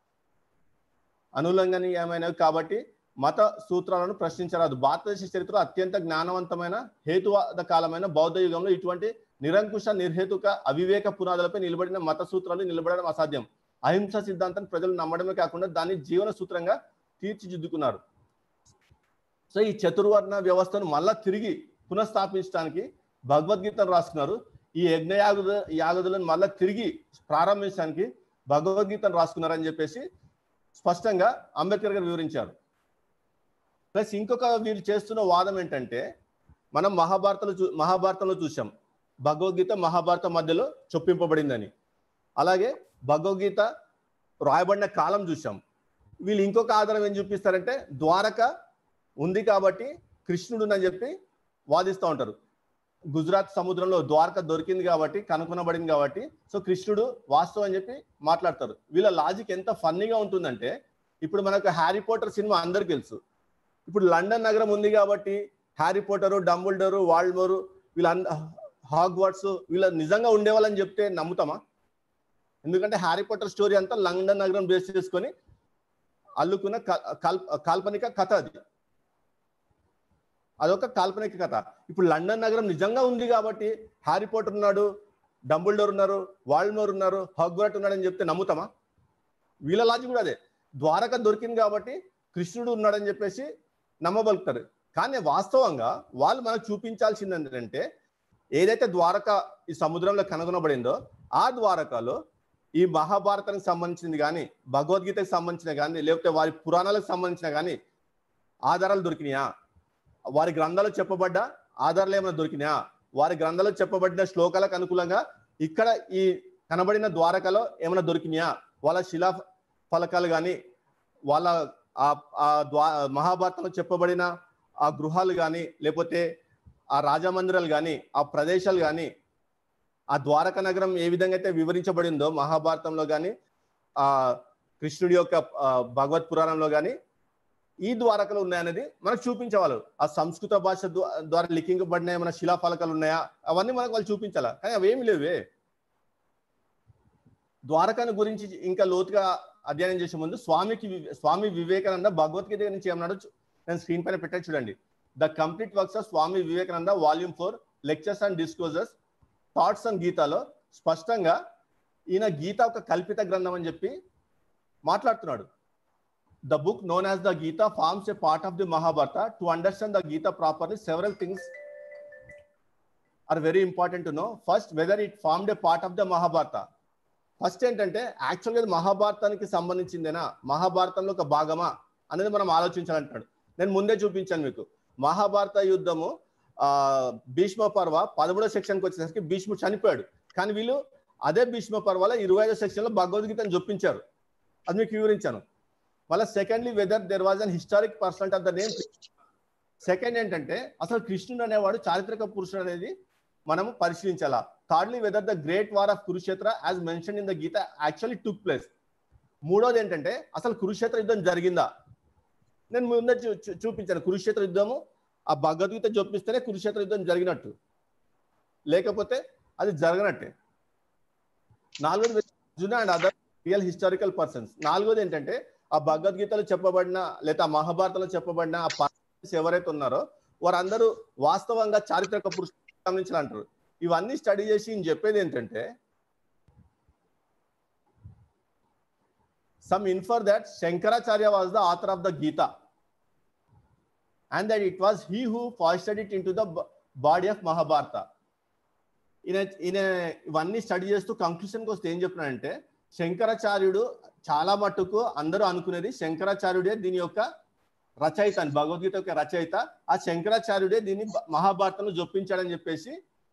అనులంఘనీయమైనవి కాబట్టి మత సూత్రాలను ప్రశ్నించరాదు భారతదేశ చరిత్ర అత్యంత జ్ఞానవంతమైన హేతువాద కాలమైన బౌద్ధ యుగంలో ఇటువంటి నిరంకుశ నిర్హేతుక అవివేక పునాదులపై నిలబడిన మత సూత్రాలు నిలబడడం అసాధ్యం అహింస సిద్ధాంతాన్ని ప్రజలు నమ్మడమే కాకుండా దాన్ని జీవన సూత్రంగా తీర్చిదిద్దుకున్నారు సో ఈ చతుర్వర్ణ వ్యవస్థను మళ్ళా తిరిగి పునఃస్థాపించడానికి భగవద్గీతను రాసుకున్నారు ఈ యజ్ఞ యాగుద యాగదులను మళ్ళా తిరిగి ప్రారంభించడానికి భగవద్గీతను రాసుకున్నారని చెప్పేసి స్పష్టంగా అంబేద్కర్ గారు వివరించారు ప్లస్ ఇంకొక వీళ్ళు చేస్తున్న వాదం ఏంటంటే మనం మహాభారతంలో చూ మహాభారతంలో చూసాం భగవద్గీత మహాభారత మధ్యలో చొప్పింపబడిందని అలాగే భగవద్గీత రాయబడిన కాలం చూసాం వీళ్ళు ఇంకొక ఆధారం ఏం చూపిస్తారంటే ద్వారక ఉంది కాబట్టి కృష్ణుడు అని చెప్పి వాదిస్తూ ఉంటారు గుజరాత్ సముద్రంలో ద్వారక దొరికింది కాబట్టి కనుగొనబడింది కాబట్టి సో కృష్ణుడు వాస్తవం అని చెప్పి మాట్లాడతారు వీళ్ళ లాజిక్ ఎంత ఫన్నీగా ఉంటుందంటే ఇప్పుడు మనకు హ్యారీ పోటర్ సినిమా అందరికి తెలుసు ఇప్పుడు లండన్ నగరం ఉంది కాబట్టి హ్యారీ పోటరు డంబుల్డరు వాల్మోరు వీళ్ళ హాగ్వాట్స్ వీళ్ళ నిజంగా ఉండేవాళ్ళని చెప్తే నమ్ముతామా ఎందుకంటే హ్యారీ పోటర్ స్టోరీ అంతా లండన్ నగరం బేస్ చేసుకొని అల్లుకున్న కాల్పనిక కథ అది అదొక కాల్పనిక కథ ఇప్పుడు లండన్ నగరం నిజంగా ఉంది కాబట్టి హ్యారీ పోటర్ ఉన్నాడు డంబుల్డోర్ ఉన్నారు వాల్మోర్ ఉన్నారు హాగ్వాట్ ఉన్నాడని చెప్తే నమ్ముతామా వీళ్ళ లాజిక్ కూడా అదే ద్వారక దొరికింది కాబట్టి కృష్ణుడు ఉన్నాడని చెప్పేసి నమ్మబలుగుతారు కానీ వాస్తవంగా వాళ్ళు మనకు చూపించాల్సింది ఏంటంటే ఏదైతే ద్వారక ఈ సముద్రంలో కనుగొనబడిందో ఆ ద్వారకలో ఈ మహాభారతానికి సంబంధించింది కానీ భగవద్గీతకు సంబంధించిన కానీ లేకపోతే వారి పురాణాలకు సంబంధించిన కానీ ఆధారాలు దొరికినాయా వారి గ్రంథాలు చెప్పబడ్డ ఆధారాలు ఏమైనా దొరికినాయా వారి గ్రంథాలు చెప్పబడిన శ్లోకాలకు అనుకూలంగా ఇక్కడ ఈ కనబడిన ద్వారకలో ఏమైనా దొరికినాయా వాళ్ళ శిలా ఫలకాలు కానీ వాళ్ళ ఆ ఆ ద్వా మహాభారతంలో చెప్పబడిన ఆ గృహాలు కానీ లేకపోతే ఆ రాజమందిరాలు కానీ ఆ ప్రదేశాలు కానీ ఆ ద్వారక నగరం ఏ విధంగా అయితే వివరించబడిందో మహాభారతంలో కానీ ఆ కృష్ణుడి యొక్క ఆ, భగవత్ పురాణంలో కానీ ఈ ద్వారకలు ఉన్నాయనేది మనకు చూపించేవాళ్ళు ఆ సంస్కృత భాష ద్వా- ద్వారా లిఖించబడిన ఏమైనా శిలాఫలకాలు ఉన్నాయా అవన్నీ మనకు వాళ్ళు చూపించాలా కానీ అవేమి లేవే ద్వారకాను గురించి ఇంకా లోతుగా అధ్యయనం చేసే ముందు స్వామికి వివే- స్వామి వివేకానంద భగవద్గీత నుంచి ఏమన్నాడో చూ- నేను స్క్రీన్ పైన పెట్టాను చూడండి the complete works of Swami Vivekananda volume four lectures and discourses thoughts and గీతాలో స్పష్టంగా ఈయన గీత ఒక కల్పిత గ్రంథం అని చెప్పి మాట్లాడుతున్నాడు the book known as the Gita forms a part of the Mahabharata to understand the Gita properly several things are very important to know first whether it formed a part of the Mahabharata first ఏంటంటే యాక్చువల్గా ఇది మహాభారతానికి సంబంధించిందేనా మహాభారతంలో ఒక భాగమా అనేది మనం ఆలోచించాలంటాడు నేను ముందే చూపించాను మీకు మహాభారత యుద్ధము ఆ భీష్మ పర్వ పదమూడో సెక్షన్కి వచ్చేసరికి భీష్ముడు చనిపోయాడు కానీ వీళ్ళు అదే భీష్మ పర్వాల ఇరవై ఐదో సెక్షన్లో భగవద్గీతను చొప్పించారు అది మీకు వివరించాను మళ్ళీ secondly whether there was an historic person of the name second ఏంటంటే అసలు కృష్ణుడు అనేవాడు చారిత్రక పురుషుడు అనేది మనము పరిశీలించాలా thirdly whether the great war of Kurukshetra as mention in the Gita actually took place మూడోది ఏంటంటే అసలు కురుక్షేత్ర యుద్ధం జరిగిందా నేను ముందే చూ- చూ- చూపించాను కురుక్షేత్ర యుద్ధము ఆ భగవద్గీత చూపిస్తేనే కురుక్షేత్ర యుద్ధం జరిగినట్టు లేకపోతే అది జరగనట్టే నాలుగోది Arjuna and other real historical persons నాలుగోది ఏంటంటే ఆ భగవద్గీతలో చెప్పబడిన లేదా ఆ మహాభారతంలో చెప్పబడిన ఆ పర్సన్స్ ఎవరైతే ఉన్నారో వారందరూ వాస్తవంగా చారిత్రక పురుషులు గమనించాలంటారు ఇవన్నీ స్టడీ చేసి ఈయన చెప్పేది ఏంటంటే some infer that Shankaracharya was the author of the Gita and that it was he who foisted it in to the body of Mahabharata ఈయన ఈయన ఇవన్నీ స్టడీ చేస్తూ కంక్లూషన్కి వస్తే ఏం చెప్పినాడంటే శంకరాచార్యుడు చాలా మట్టుకు అందరూ అనుకునేది శంకరాచార్యుడే దీని యొక్క రచయిత అని భగవద్గీత యొక్క రచయిత ఆ శంకరాచార్యుడే దీన్ని బ- మహాభారతంలో జొప్పించాడని చెప్పేసి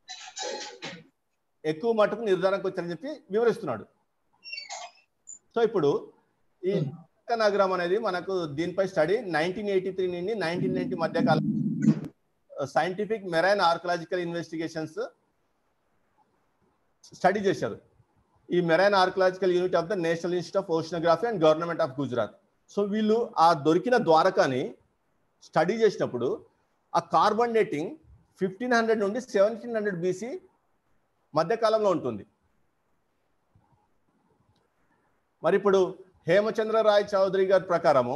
ఎక్కువ మటుకు నిర్ధారణకు వచ్చారని చెప్పి వివరిస్తున్నాడు సో ఇప్పుడు ఈ ద్వారకా నగరం అనేది మనకు దీనిపై స్టడీ నైన్టీన్ ఎయిటీ త్రీ నుండి నైన్టీన్ నైన్టీ మధ్య కాలం scientific marine archaeological investigations study చేశారు ఈ Marine Archaeological Unit of the National Institute of Oceanography and Government of Gujarat so వీళ్ళు ఆ దొరికిన ద్వారకాని స్టడీ చేసినప్పుడు ఆ కార్బన్ డేటింగ్ ఫిఫ్టీన్ హండ్రెడ్ నుండి సెవెంటీన్ హండ్రెడ్ బీసీ మధ్యకాలంలో ఉంటుంది మరి ఇప్పుడు హేమచంద్ర రాయ్ చౌదరి గారి ప్రకారము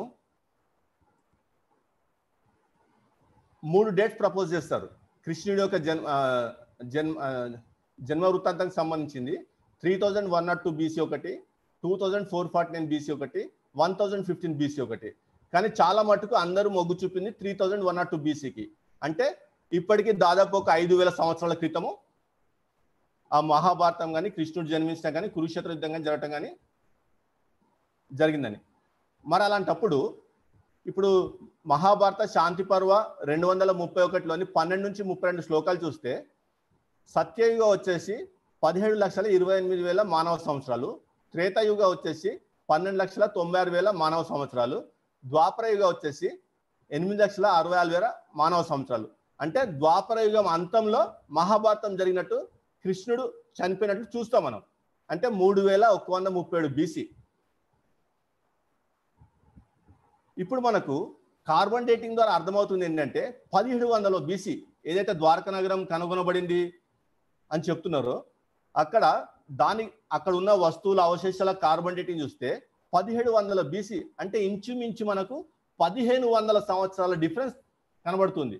మూడు డేట్స్ ప్రపోజ్ చేస్తారు కృష్ణుడి యొక్క జన్మ ఆ, జన్మ ఆ, జన్మ వృత్తాంతానికి సంబంధించింది three thousand one nought two BC ఒకటి two thousand four forty nine BC ఒకటి వన్ థౌజండ్ ఫిఫ్టీన్ బీసీ ఒకటి కానీ చాలా మటుకు అందరూ మొగ్గు చూపింది three thousand one nought two బీసీకి అంటే ఇప్పటికీ దాదాపు ఒక ఐదు వేల సంవత్సరాల క్రితము ఆ మహాభారతం కానీ కృష్ణుడు జన్మించడం కానీ కురుక్షేత్ర యుద్ధం కానీ జరగటం కానీ జరిగిందని మరి అలాంటప్పుడు ఇప్పుడు మహాభారత శాంతి పర్వ రెండు వందల ముప్పై ఒకటిలోని పన్నెండు నుంచి ముప్పై రెండు శ్లోకాలు చూస్తే సత్యయుగ వచ్చేసి పదిహేడు లక్షల ఇరవై ఎనిమిది వేల మానవ సంవత్సరాలు త్రేతాయుగ వచ్చేసి పన్నెండు లక్షల తొంభై ఆరు వేల మానవ సంవత్సరాలు ద్వాపర యుగ వచ్చేసి ఎనిమిది లక్షల అరవై ఆరు వేల మానవ సంవత్సరాలు అంటే ద్వాపర యుగం అంతంలో మహాభారతం జరిగినట్టు కృష్ణుడు చనిపోయినట్లు చూస్తాం మనం అంటే మూడు వేల ఒక వంద ముప్పై ఏడు బీసీ ఇప్పుడు మనకు కార్బన్ డేటింగ్ ద్వారా అర్థమవుతుంది ఏంటంటే పదిహేడు వందల బీసీ ఏదైతే ద్వారకా నగరం కనుగొనబడింది అని చెప్తున్నారో అక్కడ దాని అక్కడ ఉన్న వస్తువుల అవశేషాల కార్బన్ డేటింగ్ చూస్తే పదిహేడు వందల బీసీ అంటే ఇంచుమించు మనకు పదిహేను వందల సంవత్సరాల డిఫరెన్స్ కనబడుతుంది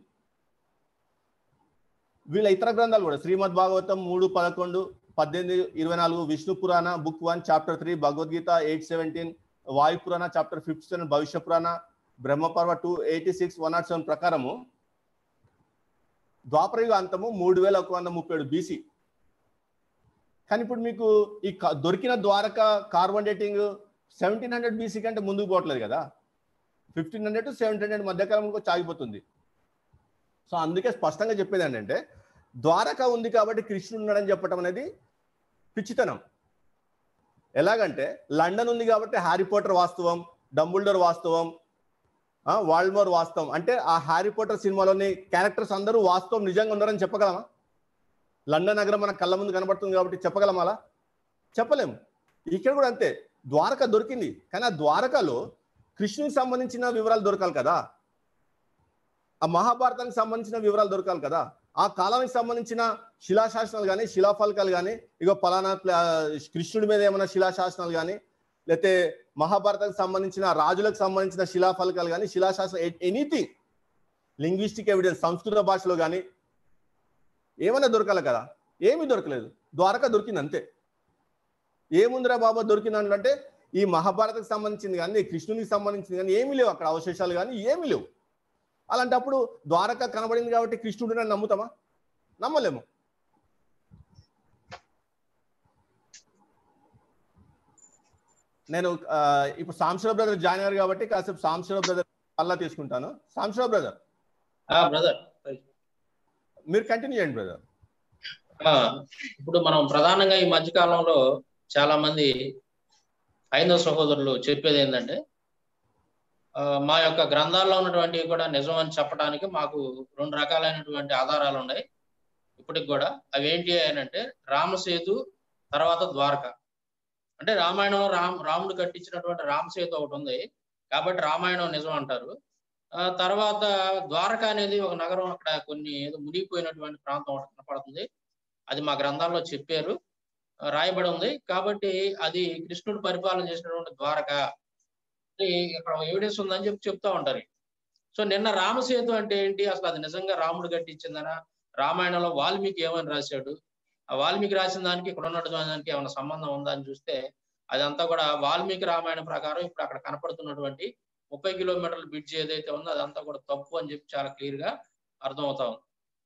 వీళ్ళ ఇతర గ్రంథాలు కూడా శ్రీమద్ భాగవతం మూడు పదకొండు పద్దెనిమిది ఇరవై నాలుగు Vishnu Purana book one chapter three Bhagavad Gita eight seventeen Vayu Purana chapter fifth seven Bhavishya Purana Brahmaparva two eighty six one nought seven ప్రకారము ద్వాపరయుగ అంతము మూడు వేల ఒక వంద ముప్పై ఏడు బీసీ కానీ ఇప్పుడు మీకు ఈ క- దొరికిన Dwarka carbon dating seventeen hundred BC కంటే ముందుకు పోవట్లేదు కదా fifteen hundred to seventeen hundred మధ్యకాలంలో వచ్చి ఆగిపోతుంది సో అందుకే స్పష్టంగా చెప్పేది ఏంటంటే ద్వారక ఉంది కాబట్టి కృష్ణుడు ఉన్నాడని చెప్పడం అనేది పిచ్చితనం ఎలాగంటే లండన్ ఉంది కాబట్టి హ్యారీ పోటర్ వాస్తవం డంబుల్డోర్ వాస్తవం ఆ, వాల్మోర్ వాస్తవం అంటే ఆ హ్యారీ పోటర్ సినిమాలోని క్యారెక్టర్స్ అందరూ వాస్తవం నిజంగా ఉన్నారని చెప్పగలమా లండన్ నగరం మన కళ్ళ ముందు కనబడుతుంది కాబట్టి చెప్పగలమా అలా చెప్పలేము ఇక్కడ కూడా అంతే ద్వారక దొరికింది కానీ ఆ ద్వారకలో కృష్ణునికి సంబంధించిన వివరాలు దొరకాలి కదా ఆ మహాభారతానికి సంబంధించిన వివరాలు దొరకాలి కదా ఆ కాలానికి సంబంధించిన శిలాశాసనాలు కానీ శిలాఫలకాలు కానీ ఇగో పలానా ప్ల- కృష్ణుడి మీద ఏమైనా శిలాశాసనాలు కానీ లేకపోతే మహాభారతానికి సంబంధించిన రాజులకు సంబంధించిన శిలాఫలకాలు కానీ శిలాశాసనం ఎనీథింగ్ లింగ్విస్టిక్ ఎవిడెన్స్ సంస్కృత భాషలో కానీ ఏమైనా దొరకాలి కదా ఏమీ దొరకలేదు ద్వారక దొరికింది అంతే ఏముందిరా బాబా దొరికింది అంటే ఈ మహాభారతకు సంబంధించింది కానీ కృష్ణునికి సంబంధించింది కానీ ఏమీ లేవు అక్కడ అవశేషాలు కానీ ఏమీ లేవు అలాంటప్పుడు ద్వారక కనబడింది కాబట్టి కృష్ణుడు అని నమ్ముతామా నమ్మలేము నేను ఆ, ఇప్పుడు సాంశివ బ్రదర్ జాయిన్ అయ్యారు కాబట్టి కాసేపు సాంశివ బ్రదర్ అల్లా తీసుకుంటాను సాంశివ బ్రదర్ బ్రదర్ మీరు కంటిన్యూ చేయండి బ్రదర్ ఇప్పుడు మనం ప్రధానంగా ఈ మధ్య కాలంలో చాలా మంది హైందవ సహోదరులు చెప్పేది ఏంటంటే ఆ, మా యొక్క గ్రంథాల్లో ఉన్నటువంటివి కూడా నిజం అని చెప్పడానికి మాకు రెండు రకాలైనటువంటి ఆధారాలు ఉన్నాయి ఇప్పటికి కూడా అవి ఏంటి అని అంటే రామసేతు తర్వాత ద్వారక అంటే రామాయణంలో రామ్ రాముడు కట్టించినటువంటి రామసేతు ఒకటి ఉంది కాబట్టి రామాయణం నిజం అంటారు ఆ తర్వాత ద్వారక అనేది ఒక నగరం అక్కడ కొన్ని ఏదో మునిగిపోయినటువంటి ప్రాంతం ఒకటి కనపడుతుంది అది మా గ్రంథాల్లో చెప్పారు ఆ, రాయబడి ఉంది కాబట్టి అది కృష్ణుడు పరిపాలన చేసినటువంటి ద్వారక అని ఇక్కడ ఎవిడెన్స్ ఉందని చెప్పి చెప్తా ఉంటారు సో నిన్న రామసేతు అంటే ఏంటి అసలు అది నిజంగా రాముడు కట్టించిందనా రామాయణంలో వాల్మీకి ఏమని రాశాడు ఆ వాల్మీకి రాసిన దానికి ఇక్కడ ఉన్నటువంటి దానికి ఏమైనా సంబంధం ఉందా అని చూస్తే అదంతా కూడా వాల్మీకి రామాయణం ప్రకారం ఇప్పుడు అక్కడ కనపడుతున్నటువంటి ముప్పై కిలోమీటర్ల బ్రిడ్జ్ ఏదైతే ఉందో అదంతా కూడా తప్పు అని చెప్పి చాలా క్లియర్ గా అర్థమవుతా ఉంది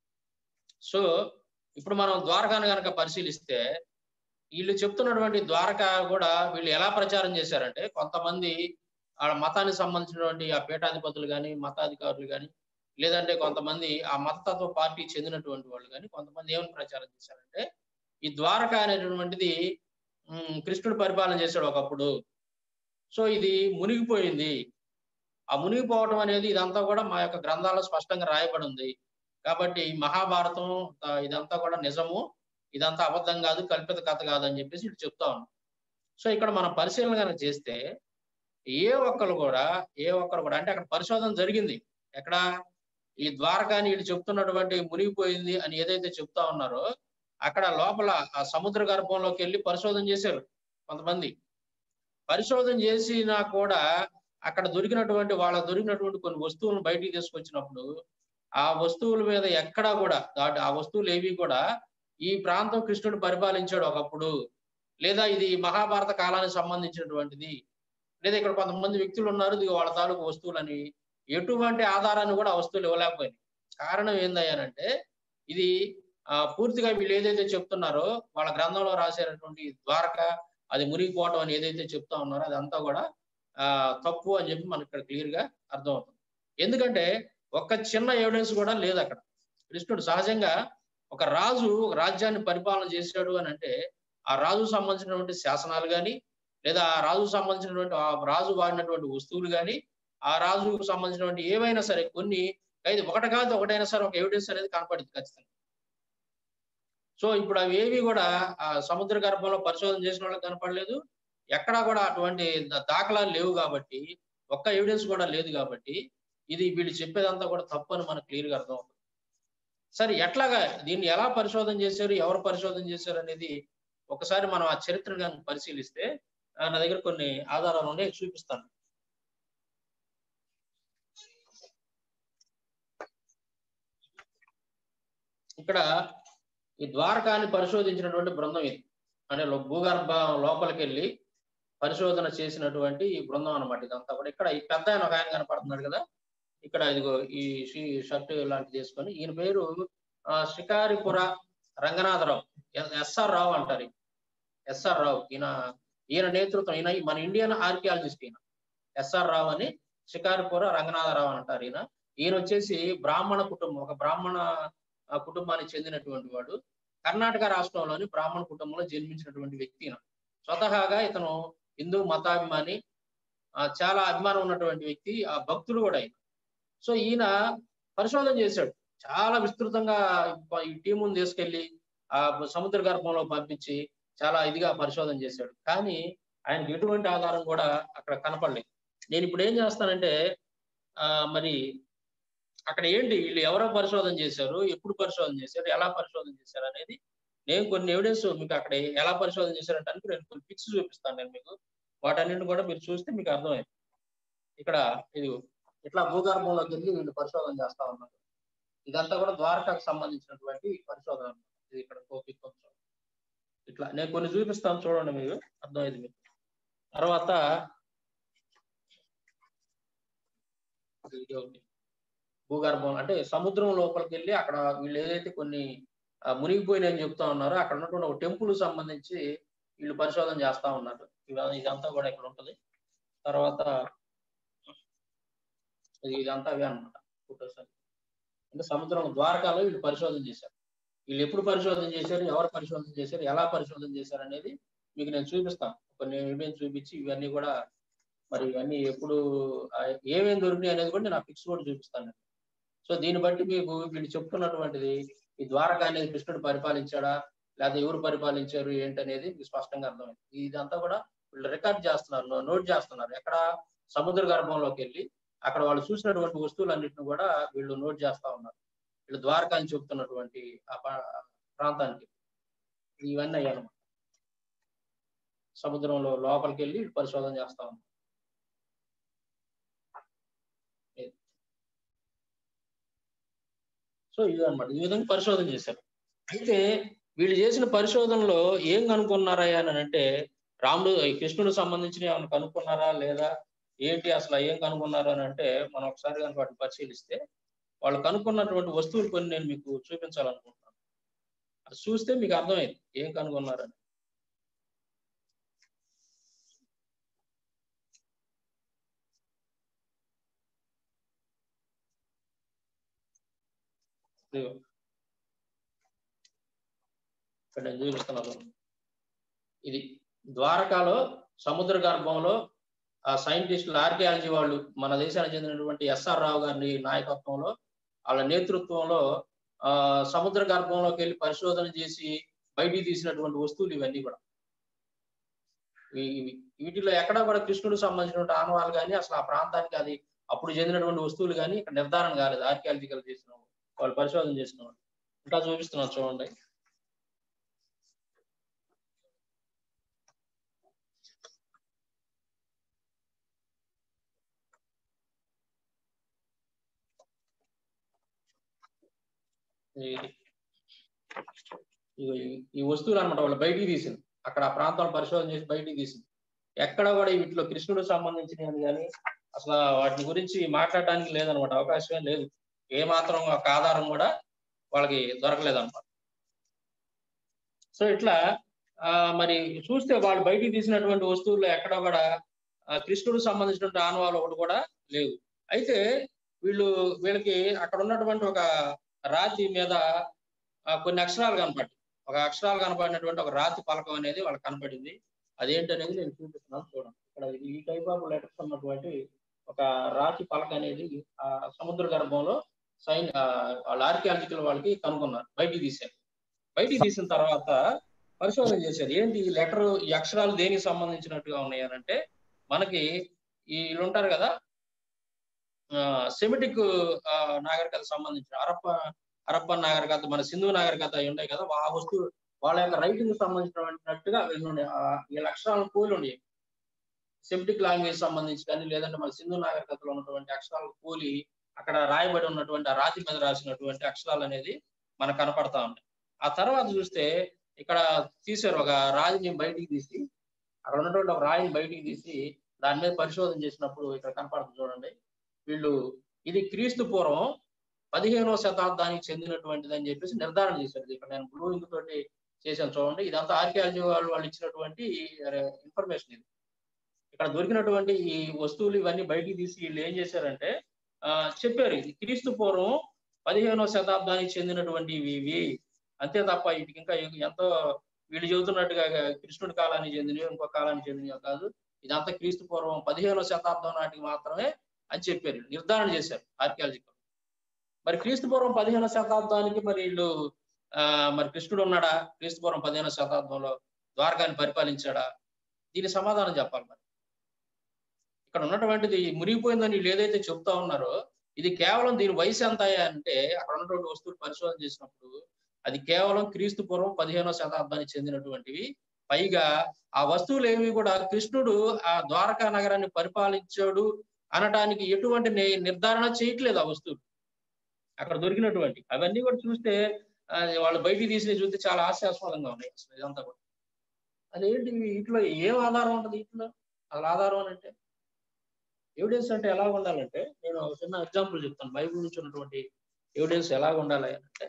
సో ఇప్పుడు మనం ద్వారకాను కనుక పరిశీలిస్తే వీళ్ళు చెప్తున్నటువంటి ద్వారక కూడా వీళ్ళు ఎలా ప్రచారం చేశారంటే కొంతమంది ఆ మతానికి సంబంధించినటువంటి ఆ పీఠాధిపతులు కానీ మతాధికారులు కానీ లేదంటే కొంతమంది ఆ మతతత్వ పార్టీ చెందినటువంటి వాళ్ళు కానీ కొంతమంది ఏమని ప్రచారం చేశారంటే ఈ ద్వారక అనేటటువంటిది ఉమ్, కృష్ణుడు పరిపాలన చేశాడు ఒకప్పుడు సో ఇది మునిగిపోయింది ఆ మునిగిపోవటం అనేది ఇదంతా కూడా మా యొక్క గ్రంథాల్లో స్పష్టంగా రాయబడి ఉంది కాబట్టి ఈ మహాభారతం ఆ, ఇదంతా కూడా నిజము ఇదంతా అబద్ధం కాదు కల్పిత కథ కాదు అని చెప్పేసి ఇటు చెప్తా ఉన్నాం సో ఇక్కడ మనం పరిశీలన కనుక చేస్తే ఏ ఒక్కరు కూడా ఏ ఒక్కరు కూడా అంటే అక్కడ పరిశోధన జరిగింది ఎక్కడ ఈ ద్వారకాని వీళ్ళు చెప్తున్నటువంటి మునిగిపోయింది అని ఏదైతే చెప్తా ఉన్నారో అక్కడ లోపల ఆ సముద్ర గర్భంలోకి వెళ్ళి పరిశోధన చేశారు కొంతమంది పరిశోధన చేసినా కూడా అక్కడ దొరికినటువంటి వాళ్ళ దొరికినటువంటి కొన్ని వస్తువులను బయటికి తీసుకొచ్చినప్పుడు ఆ వస్తువుల మీద ఎక్కడా కూడా దాటి ఆ వస్తువులు ఏవి కూడా ఈ ప్రాంతం కృష్ణుడు పరిపాలించాడు ఒకప్పుడు లేదా ఇది మహాభారత కాలానికి సంబంధించినటువంటిది లేదా ఇక్కడ కొంతమంది వ్యక్తులు ఉన్నారు ఇది వాళ్ళ తాలూకు వస్తువులని ఎటువంటి ఆధారాన్ని కూడా ఆ వస్తువులు ఇవ్వలేకపోయింది కారణం ఏందయ్యానంటే ఇది ఆ పూర్తిగా వీళ్ళు ఏదైతే చెప్తున్నారో వాళ్ళ గ్రంథంలో రాసేటటువంటి ద్వారక అది మునిగిపోవటం అని ఏదైతే చెప్తా ఉన్నారో అదంతా కూడా ఆ తప్పు అని చెప్పి మనకి ఇక్కడ క్లియర్ గా అర్థమవుతుంది ఎందుకంటే ఒక్క చిన్న ఎవిడెన్స్ కూడా లేదు అక్కడ కృష్ణుడు సహజంగా ఒక రాజు ఒక రాజ్యాన్ని పరిపాలన చేశాడు అని అంటే ఆ రాజు సంబంధించినటువంటి శాసనాలు కానీ లేదా ఆ రాజు సంబంధించినటువంటి ఆ రాజు వాడినటువంటి వస్తువులు కానీ ఆ రాజుకు సంబంధించినటువంటి ఏవైనా సరే కొన్ని అయితే ఒకటి కాదు ఒకటైనా సరే ఒక ఎవిడెన్స్ అనేది కనపడింది ఖచ్చితంగా సో ఇప్పుడు అవి ఏవి కూడా ఆ సముద్ర గర్భంలో పరిశోధన చేసిన వాళ్ళకి కనపడలేదు ఎక్కడా కూడా అటువంటి దా- దాఖలాలు లేవు కాబట్టి ఒక్క ఎవిడెన్స్ కూడా లేదు కాబట్టి ఇది వీళ్ళు చెప్పేదంతా కూడా తప్పు అని మనకు క్లియర్ గా అర్థమవుతుంది సరే ఎట్లాగా దీన్ని ఎలా పరిశోధన చేశారు ఎవరు పరిశోధన చేశారు అనేది ఒకసారి మనం ఆ చరిత్రను కనుక పరిశీలిస్తే ఆ, నా దగ్గర కొన్ని ఆధారాలు ఉన్నాయి చూపిస్తాను ఇక్కడ ఈ ద్వారకాన్ని పరిశోధించినటువంటి బృందం ఇది అంటే లో- భూగర్భ లోపలికి వెళ్ళి పరిశోధన చేసినటువంటి ఈ బృందం అన్నమాట ఇదంతా కూడా ఇక్కడ ఈ పెద్ద ఆయన ఒక ఆయన కనపడుతున్నాడు కదా ఇక్కడ ఇదిగో ఈ షీ- షర్ట్ లాంటిది వేసుకొని ఈయన పేరు ఆ, షికారిపుర రంగనాథరావు ఎ- ఎస్ఆర్ రావు అంటారు ఎస్ఆర్ రావు ఈయన ఈయన నేతృత్వం ఈయన మన ఇండియన్ ఆర్కియాలజిస్ట్ ఈయన ఎస్ఆర్ రావు అని షికారిపుర రంగనాథరావు అని అంటారు ఈయన ఈయన వచ్చేసి బ్రాహ్మణ కుటుంబం ఒక బ్రాహ్మణ ఆ, కుటుంబానికి చెందినటువంటి వాడు కర్ణాటక రాష్ట్రంలోని బ్రాహ్మణ కుటుంబంలో జన్మించినటువంటి వ్యక్తి ఈయన స్వతహాగా ఇతను హిందూ మతాభిమాని ఆ, చాలా అభిమానం ఉన్నటువంటి వ్యక్తి ఆ భక్తుడు కూడా ఆయన సో ఈయన పరిశోధన చేశాడు చాలా విస్తృతంగా ఈ టీముని తీసుకెళ్లి ఆ సముద్ర గర్భంలో పంపించి చాలా ఇదిగా పరిశోధన చేశాడు కానీ ఆయనకి ఎటువంటి ఆధారం కూడా అక్కడ కనపడలేదు నేను ఇప్పుడు ఏం చేస్తానంటే ఆ మరి అక్కడ ఏంటి వీళ్ళు ఎవరో పరిశోధన చేశారు ఎప్పుడు పరిశోధన చేశారు ఎలా పరిశోధన చేశారు అనేది నేను కొన్ని ఎవిడెన్స్ మీకు అక్కడ ఎలా పరిశోధన చేశారంటే నేను కొన్ని పిక్స్ చూపిస్తాను నేను మీకు వాటన్నిటిని కూడా మీరు చూస్తే మీకు అర్థమైంది ఇక్కడ ఇది ఇట్లా భూగర్భంలోకి వెళ్ళి వీళ్ళు పరిశోధన చేస్తా ఉన్నారు ఇదంతా కూడా ద్వారకాకు సంబంధించినటువంటి పరిశోధన అన్నమాట. ఇది ఇక్కడ కోపి కొంచెం ఇట్లా నేను కొన్ని చూపిస్తాను చూడండి మీరు అర్థమైంది మీకు తర్వాత ఇది ఒకటి. భూగర్భం అంటే సముద్రం లోపలికి వెళ్ళి అక్కడ వీళ్ళు ఏదైతే కొన్ని ఆ, మునిగిపోయినాయని చెప్తా ఉన్నారో అక్కడ ఉన్నటువంటి ఒక టెంపుల్ సంబంధించి వీళ్ళు పరిశోధన చేస్తా ఉన్నారు ఇవ- ఇదంతా కూడా ఇక్కడ ఉంటది తర్వాత ఇది ఇదంతా అవే అనమాట ఫోటోస్ అన్ని. అంటే సముద్రం ద్వారకాలో వీళ్ళు పరిశోధన చేశారు వీళ్ళు ఎప్పుడు పరిశోధన చేశారు ఎవరు పరిశోధన చేశారు ఎలా పరిశోధన చేశారు అనేది మీకు నేను చూపిస్తాను కొన్ని ఎవిడెన్స్ చూపించి ఇవన్నీ కూడా మరి ఇవన్నీ ఎప్పుడు ఆ, ఏమేమి దొరికినాయి అనేది కూడా నేను ఆ పిక్స్ కూడా చూపిస్తాను సో దీన్ని బట్టి మీకు వీళ్ళు చెప్తున్నటువంటిది ఈ ద్వారకా అనేది కృష్ణుడు పరిపాలించాడా లేదా ఎవరు పరిపాలించారు ఏంటనేది మీకు స్పష్టంగా అర్థమైంది ఇదంతా కూడా వీళ్ళు రికార్డ్ చేస్తున్నారు నో- నోట్ చేస్తున్నారు ఎక్కడ సముద్ర గర్భంలోకి వెళ్ళి అక్కడ వాళ్ళు చూసినటువంటి వస్తువులన్నింటిని కూడా వీళ్ళు నోట్ చేస్తా ఉన్నారు వీళ్ళు ద్వారకా అని చెప్తున్నటువంటి ఆ పా- ప్రాంతానికి ఇవన్నీ అయ్యానమాట సముద్రంలో లోపలికి వెళ్ళి వీళ్ళు పరిశోధన చేస్తా ఉన్నారు సో ఇది అనమాట ఈ విధంగా పరిశోధన చేశారు అయితే వీళ్ళు చేసిన పరిశోధనలో ఏం కనుక్కున్నారా అని అంటే రాముడు ఈ కృష్ణుడు సంబంధించిన ఏమైనా కనుక్కున్నారా లేదా ఏంటి అసలు ఏం కనుక్కున్నారు అని అంటే మనం ఒకసారి కనుక వాటిని పరిశీలిస్తే వాళ్ళు కనుక్కున్నటువంటి వస్తువులు కొన్ని నేను మీకు చూపించాలనుకుంటున్నాను అది చూస్తే మీకు అర్థమైంది ఏం కనుగొన్నారని ఇదిగో. ఇక్కడ నేను చూపిస్తున్నాను ఇది ద్వారకాలో సముద్ర గర్భంలో ఆ సైంటిస్టులు ఆర్కియాలజీ వాళ్ళు మన దేశానికి చెందినటువంటి ఎస్ఆర్ రావు గారి నాయకత్వంలో వాళ్ళ నేతృత్వంలో ఆ సముద్ర గర్భంలోకి వెళ్ళి పరిశోధన చేసి బయటికి తీసినటువంటి వస్తువులు ఇవన్నీ కూడా ఈ- ఇవి వీటిలో ఎక్కడా కూడా కృష్ణుడు సంబంధించినటువంటి ఆనవాళ్ళు కానీ అసలు ఆ ప్రాంతానికి అది అప్పుడు చెందినటువంటి వస్తువులు కానీ ఇక్కడ నిర్ధారణ కాలేదు ఆర్కియాలజికల్ చేసిన వాళ్ళు. వాళ్ళు పరిశోధన చేసిన వాళ్ళు ఇంకా చూపిస్తున్నారు చూడండి ఈ- ఇగో ఈ- ఈ వస్తువులు అనమాట వాళ్ళు బయటికి తీసింది అక్కడ ఆ ప్రాంతాలను పరిశోధన చేసి బయటికి తీసింది ఎక్కడ కూడా వీటిలో కృష్ణుడు సంబంధించినవి కానీ అసలు వాటి గురించి మాట్లాడడానికి లేదనమాట అవకాశమే లేదు ఏ మాత్రం ఒక ఆధారం కూడా వాళ్ళకి దొరకలేదన్నమాట సో ఇట్లా ఆ మరి చూస్తే వాళ్ళు బయటికి తీసినటువంటి వస్తువుల్లో ఎక్కడ కూడా ఆ, కృష్ణుడు సంబంధించినటువంటి ఆనవాళ్ళు ఒకటి కూడా లేవు అయితే వీళ్ళు వీళ్ళకి అక్కడ ఉన్నటువంటి ఒక రాతి మీద ఆ, కొన్ని అక్షరాలు కనపడ్డాయి ఒక అక్షరాలు కనపడినటువంటి ఒక రాతి పలకం అనేది వాళ్ళకి కనపడింది అదేంటనేది నేను చూపిస్తున్నాను చూడండి ఇక్కడ ఈ టైప్ ఆఫ్ లెటర్స్ ఉన్నటువంటి ఒక రాతి పలక అనేది ఆ సముద్ర గర్భంలో సైన్ ఆ, వాళ్ళ ఆర్కియాలజికల్ వాళ్ళకి కనుగొన్నారు బయటికి తీశారు బయటికి తీసిన తర్వాత పరిశోధన చేశారు ఏంటి ఈ లెటర్ ఈ అక్షరాలు దేనికి సంబంధించినట్టుగా ఉన్నాయి అని అంటే మనకి ఈ వీళ్ళు ఉంటారు కదా సెమిటిక్ నాగరికత సంబంధించిన హరప్ప హరప్ప నాగరికత మన సింధు నాగరికత అవి ఉన్నాయి కదా ఆ వస్తువు వాళ్ళ యొక్క రైటింగ్ సంబంధించినట్టుగా వీళ్ళు ఉన్నాయి. ఆ, వీళ్ళ అక్షరాలను కూలి ఉన్నాయి సెమిటిక్ లాంగ్వేజ్ సంబంధించి కానీ లేదంటే మన సింధు నాగరికతలో ఉన్నటువంటి అక్షరాలు కూలి అక్కడ రాయబడి ఉన్నటువంటి ఆ రాతి మీద రాసినటువంటి అక్షరాలు అనేది మనకు కనపడతా ఉంటాయి ఆ తర్వాత చూస్తే ఇక్కడ తీశారు ఒక రాయిని బయటికి తీసి అక్కడ ఉన్నటువంటి ఒక రాయిని బయటికి తీసి దాని మీద పరిశోధన చేసినప్పుడు ఇక్కడ కనపడుతుంది చూడండి వీళ్ళు ఇది క్రీస్తు పూర్వం పదిహేనవ శతాబ్దానికి చెందినటువంటిది అని చెప్పేసి నిర్ధారణ చేశారు ఇక్కడ నేను బ్లూ ఇంక్ తోటి చేశాను చూడండి ఇదంతా ఆర్కియాలజీ వాళ్ళు వాళ్ళు ఇచ్చినటువంటి ఇన్ఫర్మేషన్ ఇది ఇక్కడ దొరికినటువంటి ఈ వస్తువులు ఇవన్నీ బయటికి తీసి వీళ్ళు ఏం చేశారంటే ఆ చెప్పారు ఇది క్రీస్తు పూర్వం పదిహేనవ శతాబ్దానికి చెందినటువంటి ఇవి ఇవి అంతే తప్ప వీటికి ఇంకా ఎంతో వీళ్ళు చెబుతున్నట్టుగా కృష్ణుడి కాలానికి చెందినవి ఇంకో కాలానికి చెందినవి కాదు ఇదంతా క్రీస్తు పూర్వం పదిహేనవ శతాబ్దం నాటికి మాత్రమే అని చెప్పారు నిర్ధారణ చేశారు ఆర్కియాలజికల్ మరి క్రీస్తు పూర్వం పదిహేనవ శతాబ్దానికి మరి వీళ్ళు ఆ మరి కృష్ణుడు ఉన్నాడా క్రీస్తు పూర్వం పదిహేనవ శతాబ్దంలో ద్వారకాన్ని పరిపాలించాడా దీని సమాధానం చెప్పాలి మరి ఇక్కడ ఉన్నటువంటిది మునిగిపోయిందని వీళ్ళు ఏదైతే చెప్తా ఉన్నారో ఇది కేవలం దీని వయసు ఎంత అంటే అక్కడ ఉన్నటువంటి వస్తువులు పరిశోధన చేసినప్పుడు అది కేవలం క్రీస్తు పూర్వం పదిహేనవ శతాబ్దానికి చెందినటువంటివి పైగా ఆ వస్తువులు ఏవి కూడా కృష్ణుడు ఆ ద్వారకా నగరాన్ని పరిపాలించాడు అనటానికి ఎటువంటి నిర్ధారణ చేయట్లేదు ఆ వస్తువులు అక్కడ దొరికినటువంటి అవన్నీ కూడా చూస్తే వాళ్ళు బయటికి తీసి చూస్తే చాలా హాస్యాస్పదంగా ఉన్నాయి అసలు ఇదంతా కూడా అదేంటి వీటిలో ఏం ఆధారం ఉంటుంది వీటిలో అసలు ఆధారం అని అంటే ఎవిడెన్స్ అంటే ఎలా ఉండాలంటే నేను ఒక చిన్న ఎగ్జాంపుల్ చెప్తాను బైబుల్ నుంచి ఉన్నటువంటి ఎవిడెన్స్ ఎలా ఉండాలి అంటే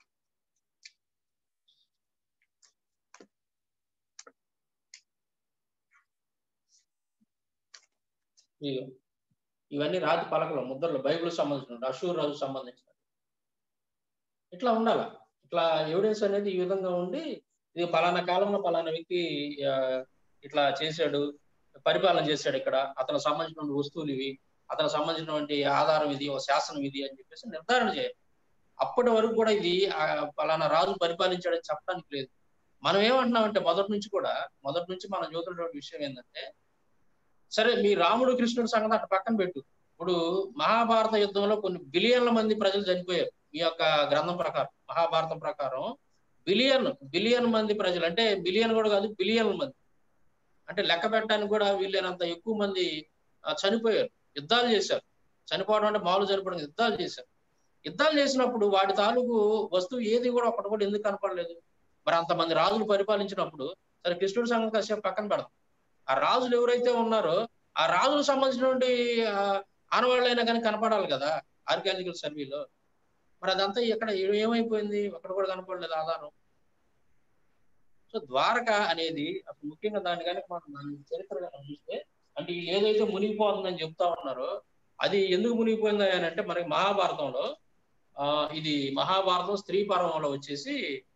ఇవన్నీ రాతి పలకలు ముద్రలు బైబిల్ సంబంధించిన అషూర్ రాజు సంబంధించిన ఇట్లా ఉండాల ఇట్లా ఎవిడెన్స్ అనేది ఈ విధంగా ఉండి ఇది పలానా కాలంలో పలానా వ్యక్తి ఇట్లా చేశాడు పరిపాలన చేశాడు ఇక్కడ అతను సంబంధించిన వస్తువులు ఇవి అతను సంబంధించినటువంటి ఆధారం ఇది ఒక శాసనం ఇది అని చెప్పేసి నిర్ధారణ చేయాలి అప్పటి వరకు కూడా ఇది పలానా రాజు పరిపాలించాడని చెప్పడానికి లేదు మనం ఏమంటున్నామంటే మొదటి నుంచి కూడా మొదటి నుంచి మనం చూస్తున్నటువంటి విషయం ఏంటంటే సరే మీ రాముడు కృష్ణుడు సంగతి అటు పక్కన పెట్టు ఇప్పుడు మహాభారత యుద్ధంలో కొన్ని బిలియన్ల మంది ప్రజలు చనిపోయారు మీ యొక్క గ్రంథం ప్రకారం మహాభారతం ప్రకారం బిలియన్ బిలియన్ మంది ప్రజలు అంటే బిలియన్ కూడా కాదు బిలియన్ మంది అంటే లెక్క పెట్టడానికి కూడా వీళ్ళైనంత ఎక్కువ మంది చనిపోయారు యుద్ధాలు చేశారు చనిపోవడం అంటే మామూలు చనిపోవడం యుద్ధాలు చేశారు యుద్ధాలు చేసినప్పుడు వాటి తాలూకు వస్తువు ఏది కూడా ఒకటి కూడా ఎందుకు కనపడలేదు మరి అంతమంది రాజులు పరిపాలించినప్పుడు సరే కృష్ణుడి సంగతి కాసేపు పక్కన పెడతాం ఆ రాజులు ఎవరైతే ఉన్నారో ఆ రాజులకు సంబంధించినటువంటి ఆనవాళ్ళైనా కానీ కనపడాలి కదా ఆర్కియాలజికల్ సర్వేలో మరి అదంతా ఇక్కడ ఏమైపోయింది అక్కడ కూడా కనపడలేదు ఆధారం సో ద్వారక అనేది అసలు ముఖ్యంగా దాని కనుక మనం దాని చరిత్ర కనుక చూస్తే అంటే ఏదైతే మునిగిపోతుందని చెప్తా ఉన్నారో అది ఎందుకు మునిగిపోయింది అని అంటే మనకి మహాభారతంలో ఆ ఇది మహాభారతం స్త్రీ పర్వంలో వచ్చేసి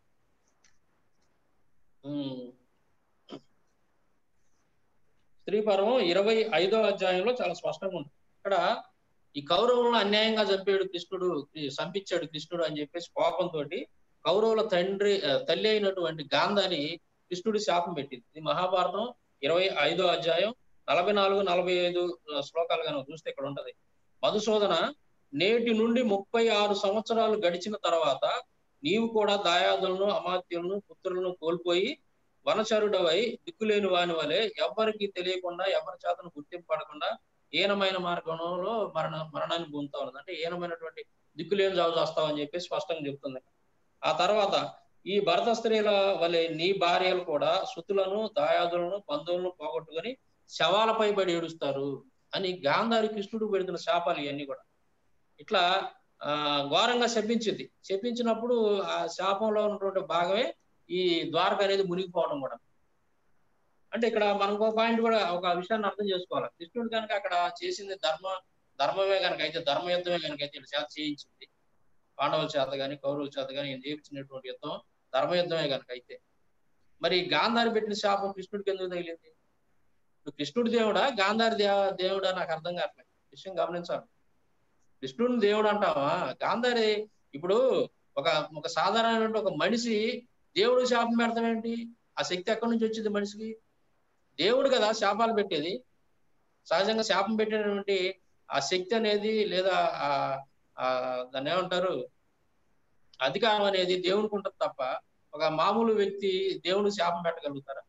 స్త్రీ పర్వం ఇరవై ఐదో అధ్యాయంలో చాలా స్పష్టంగా ఉంటుంది ఇక్కడ ఈ కౌరవులను అన్యాయంగా చంపాడు కృష్ణుడు చంపించాడు కృష్ణుడు అని చెప్పేసి కోపంతో కౌరవుల తండ్రి తల్లి అయినటువంటి గాంధాని కృష్ణుడి శాపం పెట్టింది ఇది మహాభారతం ఇరవై ఐదో అధ్యాయం నలభై నాలుగు నలభై ఐదు శ్లోకాలు కనుక చూస్తే ఇక్కడ ఉంటది మధుసూదన నేటి నుండి ముప్పై ఆరు సంవత్సరాలు గడిచిన తర్వాత నీవు కూడా దాయాదులను అమాత్యులను పుత్రులను కోల్పోయి వనచరుడవై దిక్కులేని వాని వలె ఎవరికి తెలియకుండా ఎవరి చేతను గుర్తింపడకుండా ఈనమైన మార్గంలో మరణ మరణాన్ని పొందుతా ఉన్నది అంటే ఈనమైనటువంటి దిక్కులేని జాబు చేస్తావు అని చెప్పి స్పష్టంగా చెప్తుంది ఆ తర్వాత ఈ భరత స్త్రీల వలె నీ భార్యలు కూడా శృతులను దాయాదులను బంధువులను పోగొట్టుకొని శవాలపై పడి ఏడుస్తారు అని గాంధారి కృష్ణుడు పెడుతున్న శాపాలు ఇవన్నీ కూడా ఇట్లా ఆ ఘోరంగా శపించింది శపించినప్పుడు ఆ శాపంలో ఉన్నటువంటి భాగమే ఈ ద్వారక అనేది మునిగిపోవడం కూడా అంటే ఇక్కడ మనకు ఒక పాయింట్ కూడా ఒక విషయాన్ని అర్థం చేసుకోవాలి కృష్ణుడు కనుక అక్కడ చేసింది ధర్మ ధర్మమే కనుక అయితే ధర్మయుద్ధమే కనుక అయితే చేత చేయించింది పాండవుల చేత కానీ కౌరవుల చేత కానీ ఈయన చేయించినటువంటి యుద్ధం ధర్మయుద్ధమే కనుక అయితే మరి గాంధారి పెట్టిన శాపం కృష్ణుడికి ఎందుకు తగిలింది ఇప్పుడు కృష్ణుడి దేవుడా గాంధారి దేవ దేవుడా నాకు అర్థం కావట్లేదు విషయం గమనించాలి కృష్ణుడిని దేవుడు అంటావా గాంధారి ఇప్పుడు ఒక ఒక సాధారణమైన ఒక మనిషి దేవుడు శాపం పెడతాం ఏంటి ఆ శక్తి ఎక్కడి నుంచి వచ్చింది మనిషికి దేవుడు కదా శాపాలు పెట్టేది సహజంగా శాపం పెట్టినటువంటి ఆ శక్తి అనేది లేదా ఆ దాన్ని ఏమంటారు అధికారం అనేది దేవునికి ఉంటుంది తప్ప ఒక మామూలు వ్యక్తి దేవుడు శాపం పెట్టగలుగుతారా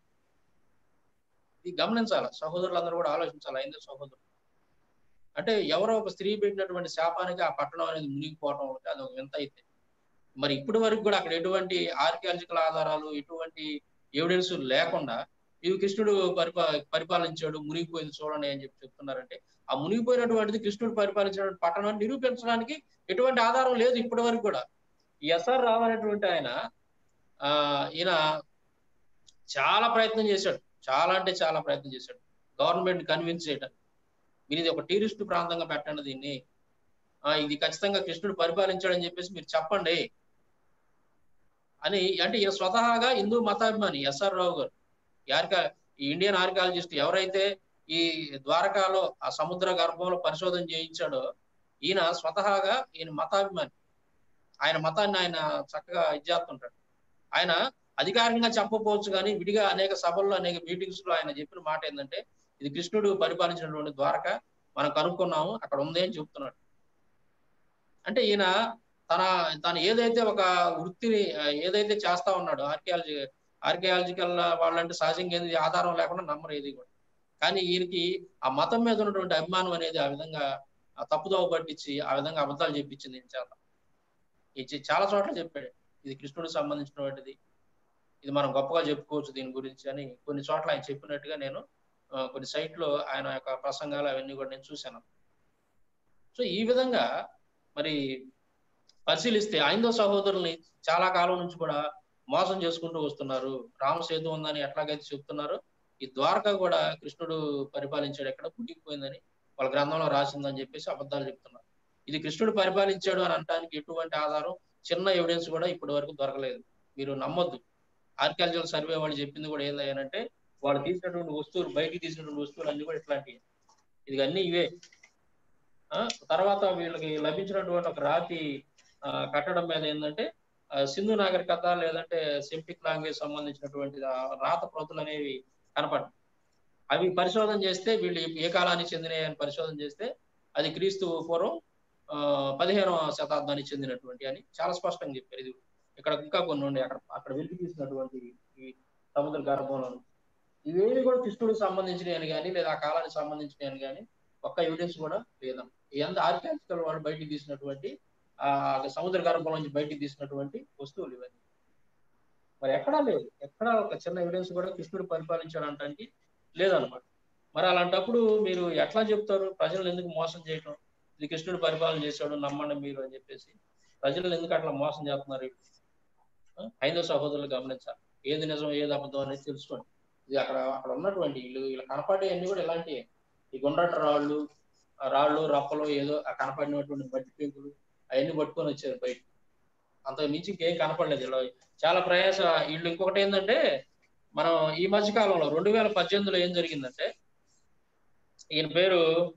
ఇది గమనించాలి సహోదరులందరూ కూడా ఆలోచించాలి ఐదు సహోదరులు అంటే ఎవరో ఒక స్త్రీ పెట్టినటువంటి శాపానికి ఆ పట్టణం అనేది మునిగిపోవడం ఒకటి అది ఒక వింత అయితే మరి ఇప్పటి వరకు కూడా అక్కడ ఎటువంటి ఆర్కియాలజికల్ ఆధారాలు ఎటువంటి ఎవిడెన్స్ లేకుండా ఇవి కృష్ణుడు పరిపా పరిపాలించాడు మునిగిపోయింది చూడండి అని చెప్పి చెప్తున్నారంటే ఆ మునిగిపోయినటువంటిది కృష్ణుడు పరిపాలించినటువంటి పట్టణాన్ని నిరూపించడానికి ఎటువంటి ఆధారం లేదు ఇప్పటి వరకు కూడా ఎస్ఆర్ రావు అనేటువంటి ఆయన ఆ ఈయన చాలా ప్రయత్నం చేశాడు చాలా అంటే చాలా ప్రయత్నం చేశాడు గవర్నమెంట్ కన్విన్స్ చేయడానికి మీరు ఇది ఒక టూరిస్ట్ ప్రాంతంగా పెట్టండి దీన్ని ఆ ఇది ఖచ్చితంగా కృష్ణుడు పరిపాలించాడని చెప్పేసి మీరు చెప్పండి అని అంటే ఈయన స్వతహాగా హిందూ మతాభిమాని ఎస్ఆర్ రావు గారు ఆర్కా ఈ ఇండియన్ ఆర్కాలజిస్ట్ ఎవరైతే ఈ ద్వారకాలో ఆ సముద్ర గర్భంలో పరిశోధన చేయించాడో ఈయన స్వతహాగా ఈయన మతాభిమాని ఆయన మతాన్ని ఆయన చక్కగా ఇచ్చేస్తుంటాడు ఆయన అధికారికంగా చెప్పకపోవచ్చు కానీ విడిగా అనేక సభల్లో అనేక మీటింగ్స్ లో ఆయన చెప్పిన మాట ఏంటంటే ఇది కృష్ణుడు పరిపాలించినటువంటి ద్వారక మనం కనుక్కున్నాము అక్కడ ఉంది అని చెప్తున్నాడు అంటే ఈయన తన తను ఏదైతే ఒక వృత్తిని ఏదైతే చేస్తా ఉన్నాడో ఆర్కియాలజీ ఆర్కియాలజికల్ వాళ్ళంటే సహజంగా ఏది ఆధారం లేకుండా నమ్మరు ఏది కూడా కానీ ఈయనకి ఆ మతం మీద ఉన్నటువంటి అభిమానం అనేది ఆ విధంగా తప్పుదోవ పట్టించి ఆ విధంగా అబద్ధాలు చెప్పించింది ఈయన చేత ఇది చాలా చోట్ల చెప్పాడు ఇది కృష్ణుడికి సంబంధించినటువంటిది ఇది మనం గొప్పగా చెప్పుకోవచ్చు దీని గురించి అని కొన్ని చోట్ల ఆయన చెప్పినట్టుగా నేను కొన్ని సైట్లో ఆయన యొక్క ప్రసంగాలు అవన్నీ కూడా నేను చూశాను సో ఈ విధంగా మరి పరిశీలిస్తే ఐందో సహోదరుల్ని చాలా కాలం నుంచి కూడా మోసం చేసుకుంటూ వస్తున్నారు రామసేతు ఉందని ఎట్లాగైతే చెప్తున్నారో ఈ ద్వారక కూడా కృష్ణుడు పరిపాలించాడు ఎక్కడ పుట్టిపోయిందని వాళ్ళ గ్రంథంలో రాసిందని చెప్పేసి అబద్ధాలు చెప్తున్నారు ఇది కృష్ణుడు పరిపాలించాడు అని అనడానికి ఎటువంటి ఆధారం చిన్న ఎవిడెన్స్ కూడా ఇప్పటి వరకు దొరకలేదు మీరు నమ్మొద్దు ఆర్కియాలజికల్ సర్వే వాళ్ళు చెప్పింది కూడా ఏంటంటే వాళ్ళు తీసినటువంటి వస్తువులు బయటికి తీసినటువంటి వస్తువులు అన్ని కూడా ఇట్లాంటివి ఇది అన్ని ఇవే తర్వాత వీళ్ళకి లభించినటువంటి ఒక రాతి కట్టడం మీద ఏంటంటే సింధు నాగరికత లేదంటే సెంటిక్ లాంగ్వేజ్ సంబంధించినటువంటి రాత ప్రతులు అనేవి కనపడ అవి పరిశోధన చేస్తే వీళ్ళు ఏ కాలానికి చెందినవి అని పరిశోధన చేస్తే అది క్రీస్తు పూర్వం పదిహేనవ శతాబ్దానికి చెందినటువంటి అని చాలా స్పష్టంగా చెప్పారు ఇది ఇక్కడ ఇంకా కొన్ని ఉండే అక్కడ అక్కడ వెలికి తీసినటువంటి ఈ సముద్ర గర్భంలో ఇవేవి కూడా కృష్ణుడికి సంబంధించినవి అని కానీ లేదా ఆ కాలానికి సంబంధించినవి అని కానీ ఒక్క ఎవిడెన్స్ కూడా లేదం ఎంత ఆర్కియాలజికల్ వాళ్ళు బయటికి తీసినటువంటి ఆ సముద్ర గర్భం నుంచి బయటికి తీసినటువంటి వస్తువులు ఇవన్నీ మరి ఎక్కడా లేదు ఎక్కడా ఒక చిన్న ఎవిడెన్స్ కూడా కృష్ణుడు పరిపాలించాడు అనడానికి లేదనమాట మరి అలాంటప్పుడు మీరు ఎట్లా చెప్తారు ప్రజలను ఎందుకు మోసం చేయటం ఇది కృష్ణుడు పరిపాలన చేశాడు నమ్మండి మీరు అని చెప్పేసి ప్రజలను ఎందుకు అట్లా మోసం చేస్తున్నారు హైందవ సహోదరులు గమనించాలి ఏది నిజం ఏది అబద్ధం అనేది తెలుసుకోండి ఇది అక్కడ అక్కడ ఉన్నటువంటి వీళ్ళు వీళ్ళు కనపడే అన్ని కూడా ఇలాంటివి ఈ గుండ్రట రాళ్ళు రాళ్ళు రప్పలు ఏదో కనపడినటువంటి బట్టి పెంకులు అవన్నీ పట్టుకొని వచ్చారు బయట అంత మించి ఇంకేం కనపడలేదు ఇలా చాలా ప్రయాస వీళ్ళు ఇంకొకటి ఏంటంటే మనం ఈ మధ్య కాలంలో రెండు వేల పద్దెనిమిదిలో ఏం జరిగిందంటే ఈయన పేరు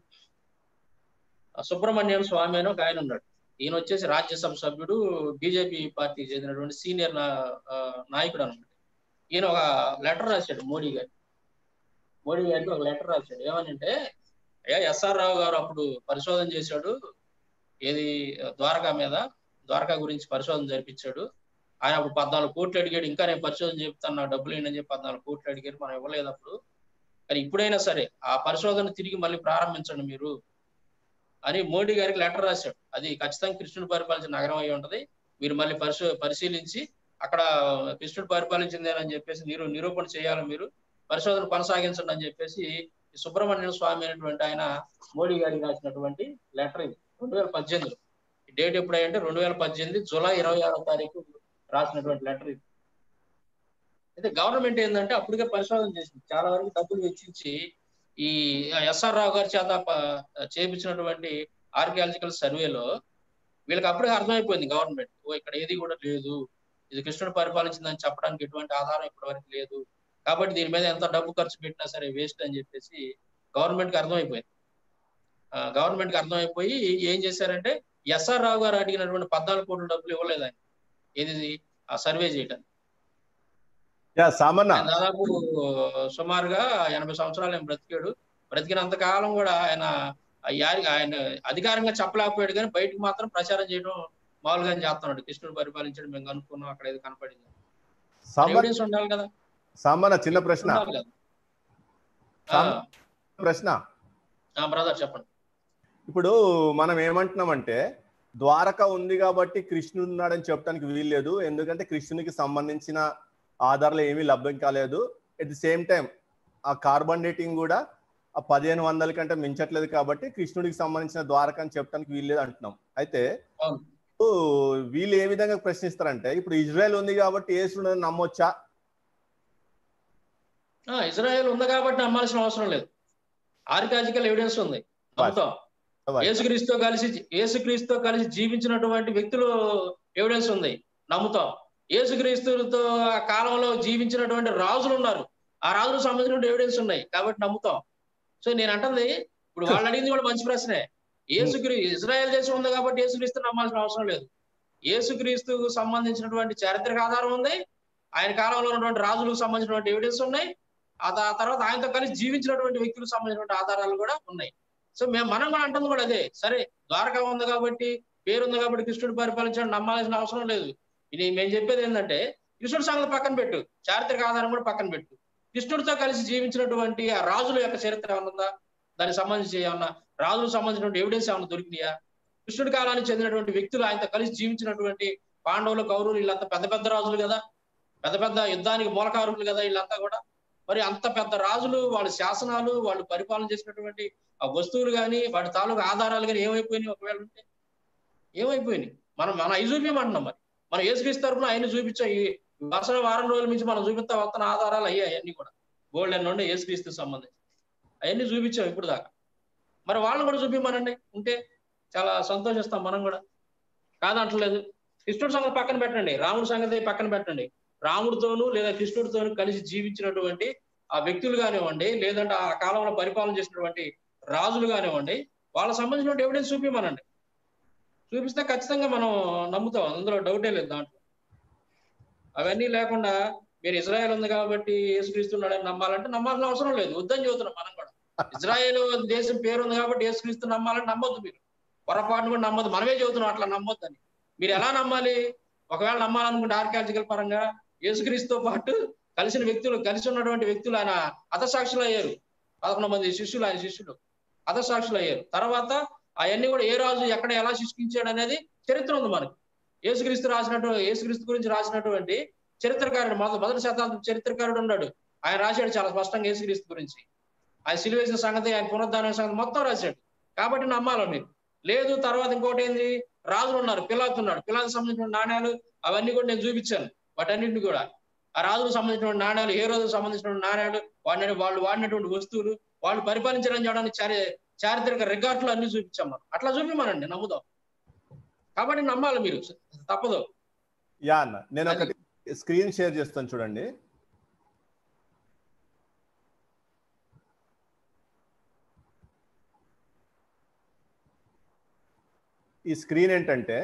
సుబ్రహ్మణ్యం స్వామి అని ఒక ఆయన ఉన్నాడు ఈయన వచ్చేసి రాజ్యసభ సభ్యుడు బీజేపీ పార్టీకి చెందినటువంటి సీనియర్ నాయకుడు అనమాట ఈయన ఒక లెటర్ రాశాడు మోడీ గారి మోడీ గారికి ఒక లెటర్ రాశాడు ఏమనంటే అయ్యా ఎస్ఆర్ రావు గారు అప్పుడు పరిశోధన చేశాడు ఏది ద్వారకా మీద ద్వారకా గురించి పరిశోధన జరిపించాడు ఆయన అప్పుడు పద్నాలుగు కోట్లు అడిగాడు ఇంకా నేను పరిశోధన చెప్తాను నాకు డబ్బులు ఏంటని చెప్పి పద్నాలుగు కోట్లు అడిగారు మనం ఇవ్వలేదు అప్పుడు కానీ ఇప్పుడైనా సరే ఆ పరిశోధన తిరిగి మళ్ళీ ప్రారంభించండి మీరు అని మోడీ గారికి లెటర్ రాశాడు అది ఖచ్చితంగా కృష్ణుడు పరిపాలించిన నగరం అయి ఉంటది మీరు మళ్ళీ పరిశో పరిశీలించి అక్కడ కృష్ణుడు పరిపాలించిందేనని చెప్పేసి మీరు నిరూపణ చేయాలి మీరు పరిశోధన కొనసాగించండి అని చెప్పేసి సుబ్రహ్మణ్యం స్వామి అనేటువంటి ఆయన మోడీ గారికి రాసినటువంటి లెటర్ ఇది రెండు వేల పద్దెనిమిదిలో డేట్ ఎప్పుడంటే రెండు వేల పద్దెనిమిది జూలై ఇరవై ఆరో తారీఖు రాసినటువంటి లెటర్ ఇది అయితే గవర్నమెంట్ ఏంటంటే అప్పటికే పరిశోధన చేసింది చాలా వరకు డబ్బులు వెచ్చించి ఈ ఎస్ఆర్ రావు గారి చేత చేపించినటువంటి ఆర్కియాలజికల్ సర్వేలో వీళ్ళకి అప్పుడే అర్థమైపోయింది గవర్నమెంట్ ఓ ఇక్కడ ఏది కూడా లేదు ఇది కృష్ణుడు పరిపాలించిందని చెప్పడానికి ఎటువంటి ఆధారం ఇప్పటి వరకు లేదు కాబట్టి దీని మీద ఎంత డబ్బు ఖర్చు పెట్టినా సరే వేస్ట్ అని చెప్పేసి గవర్నమెంట్ కి అర్థమైపోయింది గవర్నమెంట్ కి అర్థమైపోయి ఏం చేశారంటే ఎస్ఆర్ రావు గారు అడిగినటువంటి పద్నాలుగు కోట్ల డబ్బులు ఇవ్వలేదు ఆయన ఏది ఆ సర్వే చేయడానికి దాదాపు సుమారుగా ఎనభై సంవత్సరాలు ఆయన బ్రతికాడు బ్రతికినంత కాలం కూడా ఆయన ఆయన అధికారంగా చెప్పలేకపోయాడు కానీ బయటకు మాత్రం ప్రచారం చేయడం మామూలుగా చేస్తున్నాడు కృష్ణుడు పరిపాలించడం మేము కనుక్కున్నాం అక్కడ ఏదో కనపడింది ఎవిడెన్స్ ఉండాలి కదా సామాన్య చిన్న ప్రశ్న ప్రశ్న బ్రదర్ చెప్పండి ఇప్పుడు మనం ఏమంటున్నామంటే ద్వారక ఉంది కాబట్టి కృష్ణుడు ఉన్నాడని చెప్పడానికి వీల్లేదు ఎందుకంటే కృష్ణునికి సంబంధించిన ఆధారాలు ఏమీ లభ్యం కాలేదు ఎట్ ది సేమ్ టైం ఆ కార్బన్ డేటింగ్ కూడా ఆ పదిహేను వందల కంటే మించట్లేదు కాబట్టి కృష్ణుడికి సంబంధించిన ద్వారక అని చెప్పడానికి వీల్లేదు అంటున్నాం అయితే వీళ్ళు ఏ విధంగా ప్రశ్నిస్తారంటే ఇప్పుడు ఇజ్రాయెల్ ఉంది కాబట్టి యేసుడు నమ్మొచ్చా ఆ, ఇజ్రాయెల్ ఉంది కాబట్టి నమ్మాల్సిన అవసరం లేదు ఆర్కాజికల్ ఎవిడెన్స్ ఉంది నమ్ముతాం యేసుక్రీస్తుతో కలిసి యేసుక్రీస్తుతో కలిసి జీవించినటువంటి వ్యక్తులు ఎవిడెన్స్ ఉంది నమ్ముతాం యేసుక్రీస్తుతో ఆ కాలంలో జీవించినటువంటి రాజులు ఉన్నారు ఆ రాజులకు సంబంధించిన ఎవిడెన్స్ ఉన్నాయి కాబట్టి నమ్ముతాం సో నేను అంటుంది ఇప్పుడు వాళ్ళు అడిగింది కూడా మంచి ప్రశ్నే యేసుక్రీ ఇజ్రాయెల్ దేశం ఉంది కాబట్టి యేసుక్రీస్తు నమ్మాల్సిన అవసరం లేదు యేసుక్రీస్తుకు సంబంధించినటువంటి చారిత్రక ఆధారం ఉంది ఆయన కాలంలో ఉన్నటువంటి రాజులకు సంబంధించినటువంటి ఎవిడెన్స్ ఉన్నాయి ఆ త- తర్వాత ఆయనతో కలిసి జీవించినటువంటి వ్యక్తులకు సంబంధించినటువంటి ఆధారాలు కూడా ఉన్నాయి సో మేము మనం కూడా అంటుంది కూడా అదే సరే ద్వారకా ఉంది కాబట్టి పేరు ఉంది కాబట్టి కృష్ణుడు పరిపాలించడం నమ్మాల్సిన అవసరం లేదు ఇది మేము చెప్పేది ఏంటంటే కృష్ణుడి సంగతి పక్కన పెట్టు చారిత్రక ఆధారం కూడా పక్కన పెట్టు కృష్ణుడితో కలిసి జీవించినటువంటి ఆ రాజుల యొక్క చరిత్ర ఏమన్నా ఉందా దానికి సంబంధించి ఏమన్నా రాజులకు సంబంధించినటువంటి ఎవిడెన్స్ ఏమన్నా దొరికినాయా కృష్ణుడి కాలానికి చెందినటువంటి వ్యక్తులు ఆయనతో కలిసి జీవించినటువంటి పాండవులు కౌరవులు వీళ్ళంతా పెద్ద పెద్ద రాజులు కదా పెద్ద పెద్ద యుద్ధానికి మూలకారులు కదా వీళ్ళంతా కూడా మరి అంత పెద్ద రాజులు వాళ్ళ శాసనాలు వాళ్ళు పరిపాలన చేసినటువంటి ఆ వస్తువులు కానీ వాటి తాలూకు ఆధారాలు కానీ ఏమైపోయినాయి ఒకవేళ ఉంటే ఏమైపోయినాయి మనం మన అవి చూపించమంటున్నాం మరి మనం ఏసుక్రీస్తు తరపున ఆయన చూపించాం ఈ వరుస వారం రోజుల నుంచి మనం చూపిస్తా వస్తున్న ఆధారాలు అయ్యాయి అన్ని కూడా గోల్డ్ అండ్ ఉండే ఏసుక్రీస్తు సంబంధించి అవన్నీ చూపించాం ఇప్పుడు దాకా మరి వాళ్ళని కూడా చూపించమనండి ఉంటే చాలా సంతోషిస్తాం మనం కూడా కాదంటలేదు కృష్ణుడి సంగతి పక్కన పెట్టండి రాముడి సంగతి పక్కన పెట్టండి రాముడితోనూ లేదా కృష్ణుడితోనూ కలిసి జీవించినటువంటి ఆ వ్యక్తులు కానివ్వండి లేదంటే ఆ కాలంలో పరిపాలన చేసినటువంటి రాజులు కానివ్వండి వాళ్ళకి సంబంధించిన ఎవిడెన్స్ చూపించమనండి చూపిస్తే ఖచ్చితంగా మనం నమ్ముతాం అందులో డౌటే లేదు దాంట్లో అవన్నీ లేకుండా మీరు ఇజ్రాయెల్ ఉంది కాబట్టి యేసుక్రీస్తున్నాడని నమ్మాలంటే నమ్మాల్సిన అవసరం లేదు వద్దని చెబుతున్నాం మనం కూడా ఇజ్రాయెల్ దేశం పేరు ఉంది కాబట్టి యేసుక్రీస్తు నమ్మాలని నమ్మొద్దు మీరు పొరపాటును కూడా నమ్మొద్దు మనమే చెబుతున్నాం అట్లా నమ్మొద్దని మీరు ఎలా నమ్మాలి ఒకవేళ నమ్మాలనుకుంటే ఆర్కాలజికల్ పరంగా యేసుక్రీస్తుతో పాటు కలిసిన వ్యక్తులు కలిసి ఉన్నటువంటి వ్యక్తులు ఆయన హతసాక్షులు అయ్యారు పదకొండు మంది శిష్యులు ఆయన శిష్యులు హతసాక్షులు అయ్యారు తర్వాత అవన్నీ కూడా ఏ రాజు ఎక్కడ ఎలా శిష్కించాడు అనేది చరిత్ర ఉంది మనకి యేసుక్రీస్తు రాసినట్టు యేసుక్రీస్తు గురించి రాసినటువంటి చరిత్రకారుడు మొదటి మొదటి శతాబ్దం చరిత్రకారుడు ఉన్నాడు ఆయన రాశాడు చాలా స్పష్టంగా యేసుక్రీస్తు గురించి ఆయన సిలువేసిన సంగతి ఆయన పునరుద్ధాన సంగతి మొత్తం రాశాడు కాబట్టి నమ్మాలి మీరు లేదు తర్వాత ఇంకోటి ఏంది రాజులు ఉన్నారు పిలాత్ ఉన్నాడు పిలాత్ సంబంధించిన నాణ్యాలు అవన్నీ కూడా నేను చూపించాను వాటన్నింటిని కూడా ఆ రాజుకు సంబంధించిన నాణ్యాలు ఏ రోజుకు సంబంధించిన నాణ్యాలు వాడిన వాళ్ళు వాడినటువంటి వస్తువులు వాళ్ళు పరిపాలించడం చేయడానికి చారి చారిత్రక రికార్డులు అన్ని చూపించాం మనం అట్లా చూపిమనండి నమ్ముదాం కాబట్టి నమ్మాలి మీరు తప్పదు యా అన్న నేను ఒకటి స్క్రీన్ షేర్ చేస్తాను చూడండి ఈ స్క్రీన్ ఏంటంటే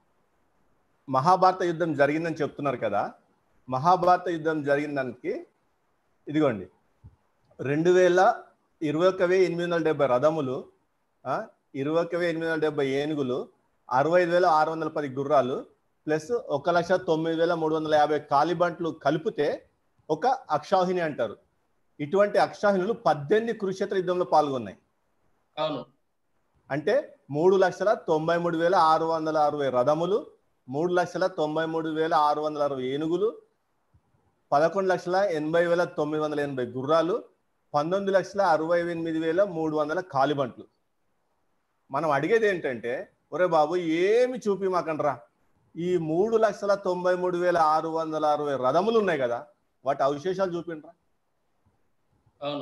మహాభారత యుద్ధం జరిగిందని చెప్తున్నారు కదా మహాభారత యుద్ధం జరిగిన దానికి ఇదిగోండి రెండు వేల ఇరవై ఒక్క వెయ్యి ఎనిమిది వందల డెబ్బై రథములు ఆ, ఇరవై ఒక్క వెయ్యి ఎనిమిది వందల డెబ్బై ఏనుగులు అరవై ఐదు వేల ఆరు వందల పది గుర్రాలు ప్లస్ ఒక లక్ష తొమ్మిది వేల మూడు వందల యాభై కాలిబంట్లు కలిపితే ఒక అక్షాహిని అంటారు ఇటువంటి అక్షాహినులు పద్దెనిమిది కురుక్షేత్ర యుద్ధంలో పాల్గొన్నాయి అవును అంటే మూడు లక్షల తొంభై మూడు వేల ఆరు వందల అరవై రథములు మూడు లక్షల తొంభై మూడు వేల ఆరు వందల అరవై ఏనుగులు పదకొండు లక్షల ఎనభై వేల తొమ్మిది వందల ఎనభై గుర్రాలు పంతొమ్మిది లక్షల అరవై ఎనిమిది వేల మూడు వందల కాలిబంట్లు మనం అడిగేది ఏంటంటే ఒరే బాబు ఏమి చూపి మాకండ్రా ఈ మూడు లక్షల తొంభై మూడు వేల ఆరు వందల అరవై రథములు ఉన్నాయి కదా వాటి అవశేషాలు చూపిండ్రా అవును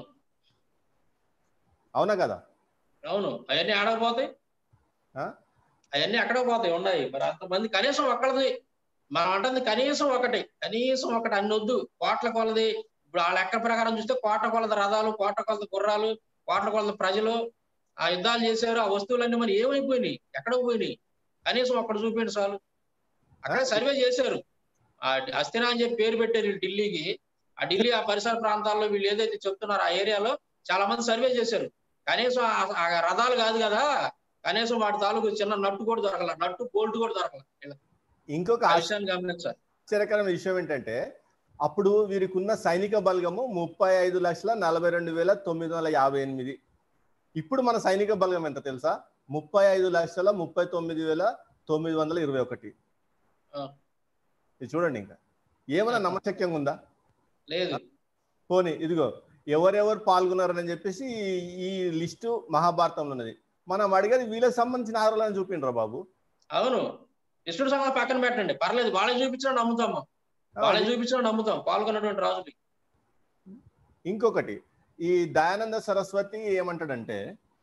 అవునా కదా అవును అవన్నీ ఆడకపోతాయి ఆ? అవన్నీ ఎక్కడ పోతాయి ఉన్నాయి మరి అంతమంది కనీసం ఒక్కడిది మనం అంటుంది కనీసం ఒకటి కనీసం ఒకటి అన్ని వద్దు కోట్ల కొలది ఇప్పుడు ఆ లెక్క ప్రకారం చూస్తే కోట్ల కొలది రథాలు కోట్ల కొలది గుర్రాలు కోట్ల కొలది ప్రజలు ఆ యుద్ధాలు చేశారు ఆ వస్తువులన్నీ మరి ఏమైపోయినాయి ఎక్కడ పోయినాయి కనీసం అక్కడ చూపించండి చాలు అక్కడ సర్వే చేశారు ఆ అస్థినా అని చెప్పి పేరు పెట్టారు వీళ్ళు ఢిల్లీకి ఆ ఢిల్లీ ఆ పరిసర ప్రాంతాల్లో వీళ్ళు ఏదైతే చెప్తున్నారో ఆ ఏరియాలో చాలా మంది సర్వే చేశారు కనీసం ఆ- ఆ రథాలు కాదు కదా కనీసం వాటి తాలూకు చిన్న నట్టు కూడా దొరకల నట్టు బోల్ట్ కూడా దొరకల వీళ్ళకి. ఇంకొక ఆ ఆశ్చర్య విషయాన్ని గమనించాలి ఆశ్చర్యకరమైన విషయం ఏంటంటే అప్పుడు వీరికి ఉన్న సైనిక బలగము ముప్పై ఐదు లక్షల నలభై రెండు వేల తొమ్మిది వందల యాభై ఎనిమిది ఇప్పుడు మన సైనిక బలగం ఎంత తెలుసా ముప్పై ఐదు లక్షల ముప్పై తొమ్మిది వేల తొమ్మిది వందల ఇరవై ఒకటి ఆ. ఇది చూడండి ఇంకా ఏమైనా నమ్మశక్యంగా ఉందా లేదు పోనీ ఇదిగో ఎవరెవరు పాల్గొన్నారని చెప్పేసి ఈ- ఈ లిస్టు మహాభారతంలో ఉన్నది మనం అడిగేది వీళ్ళకి సంబంధించిన ఆధారాలను చూపిండ్రా బాబు అవును కృష్ణుడి సంగతి పక్కన పెట్టండి పర్లేదు వాళ్ళే చూపించినా నమ్ముతాం మనం. వాళ్ళే చూపించినా నమ్ముతాం పాల్గొన్నటువంటి రాజుకి ఇంకొకటి ఈ దయానంద సరస్వతి ఏమంటాడంటే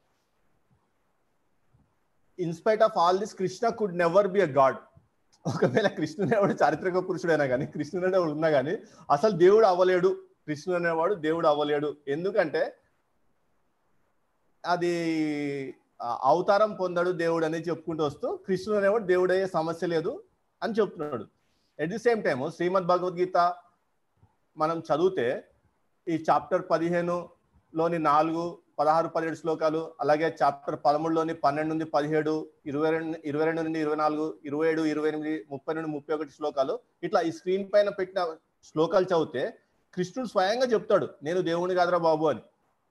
in spite of all this Krishna could never be a god ఒకవేళ కృష్ణుడు ఎవడు చారిత్రక పురుషుడైనా కానీ కృష్ణుడు అనేవాడు ఉన్నా కానీ అసలు దేవుడు అవ్వలేడు కృష్ణుడు అనేవాడు దేవుడు అవ్వలేడు ఎందుకంటే అది ఆ, అవతారం పొందాడు దేవుడు అని చెప్పుకుంటూ వస్తూ కృష్ణుడు అనేవాడు దేవుడు అయ్యే సమస్య లేదు అని చెప్తున్నాడు at the same time Shrimad Bhagavad Gita మనం చదివితే ఈ చాప్టర్ పదిహేను లోని నాలుగు పదహారు పదిహేడు శ్లోకాలు అలాగే చాప్టర్ పదమూడులోని పన్నెండు నుండి పదిహేడు ఇరవై రెండు ఇరవై రెండు నుండి ఇరవై నాలుగు ఇరవై ఏడు ఇరవై ఎనిమిది ముప్పై నుండి ముప్పై ఒకటి శ్లోకాలు ఇట్లా ఈ స్క్రీన్ పైన పెట్టిన శ్లోకాలు చదివితే కృష్ణుడు స్వయంగా చెప్తాడు నేను దేవుని కాదురా బాబు అని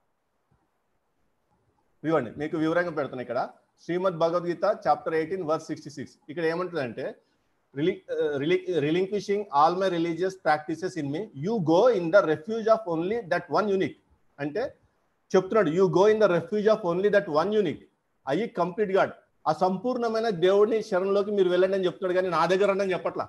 ఇవ్వండి మీకు వివరంగా పెడుతున్నా ఇక్కడ Shrimad Bhagavad Gita chapter eighteen verse sixty six ఇక్కడ ఏమంటుందంటే relinquishing all my religious practices in me you go in the refuge of only that one unique అంటే చెప్తున్నాడు you go in the refuge of only that one unique అయ్యి complete god ఆ సంపూర్ణమైన దేవుడిని శరణలోకి మీరు వెళ్ళండి అని చెప్తున్నాడు కానీ నా దగ్గర రండి అని చెప్పట్లా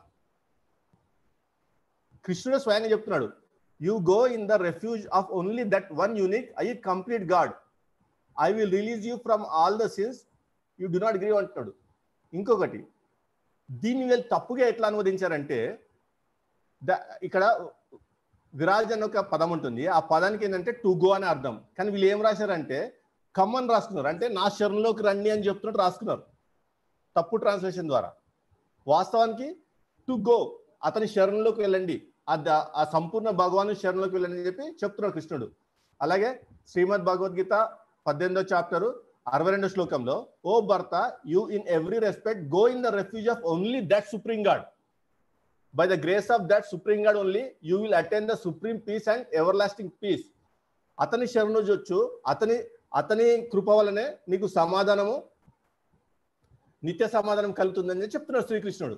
కృష్ణుడు స్వయంగా చెప్తున్నాడు you go in the refuge of only that one unique అయ్యి complete god I will release you from all the sins you do not grieve అంటున్నాడు ఇంకొకటి దీన్ని వీళ్ళు తప్పుగా ఎట్లా అనువదించారంటే ద ఇక్కడ విరాజ్ అని ఒక పదం ఉంటుంది ఆ పదానికి ఏంటంటే టు గో అని అర్థం కానీ వీళ్ళు ఏం రాశారంటే కమ్మని రాసుకున్నారు అంటే నా శరణలోకి రండి అని చెప్తున్నట్టు రాసుకున్నారు తప్పు ట్రాన్స్లేషన్ ద్వారా వాస్తవానికి టు గో అతని శరణలోకి వెళ్ళండి ఆ ద- ఆ సంపూర్ణ భగవాను శరణలోకి వెళ్ళండి అని చెప్పి చెప్తున్నాడు కృష్ణుడు అలాగే శ్రీమద్ భగవద్గీత పద్దెనిమిదో చాప్టరు అరవై రెండో శ్లోకంలో ఓ Bharata you in every respect go in the refuge of only that supreme god by the grace of that supreme god only you will attend the supreme peace and everlasting peace అతని శరణు చొచ్చు అతని అతని కృప వలనే నీకు సమాధానము నిత్య సమాధానం కలుగుతుందని చెప్తున్నాడు శ్రీకృష్ణుడు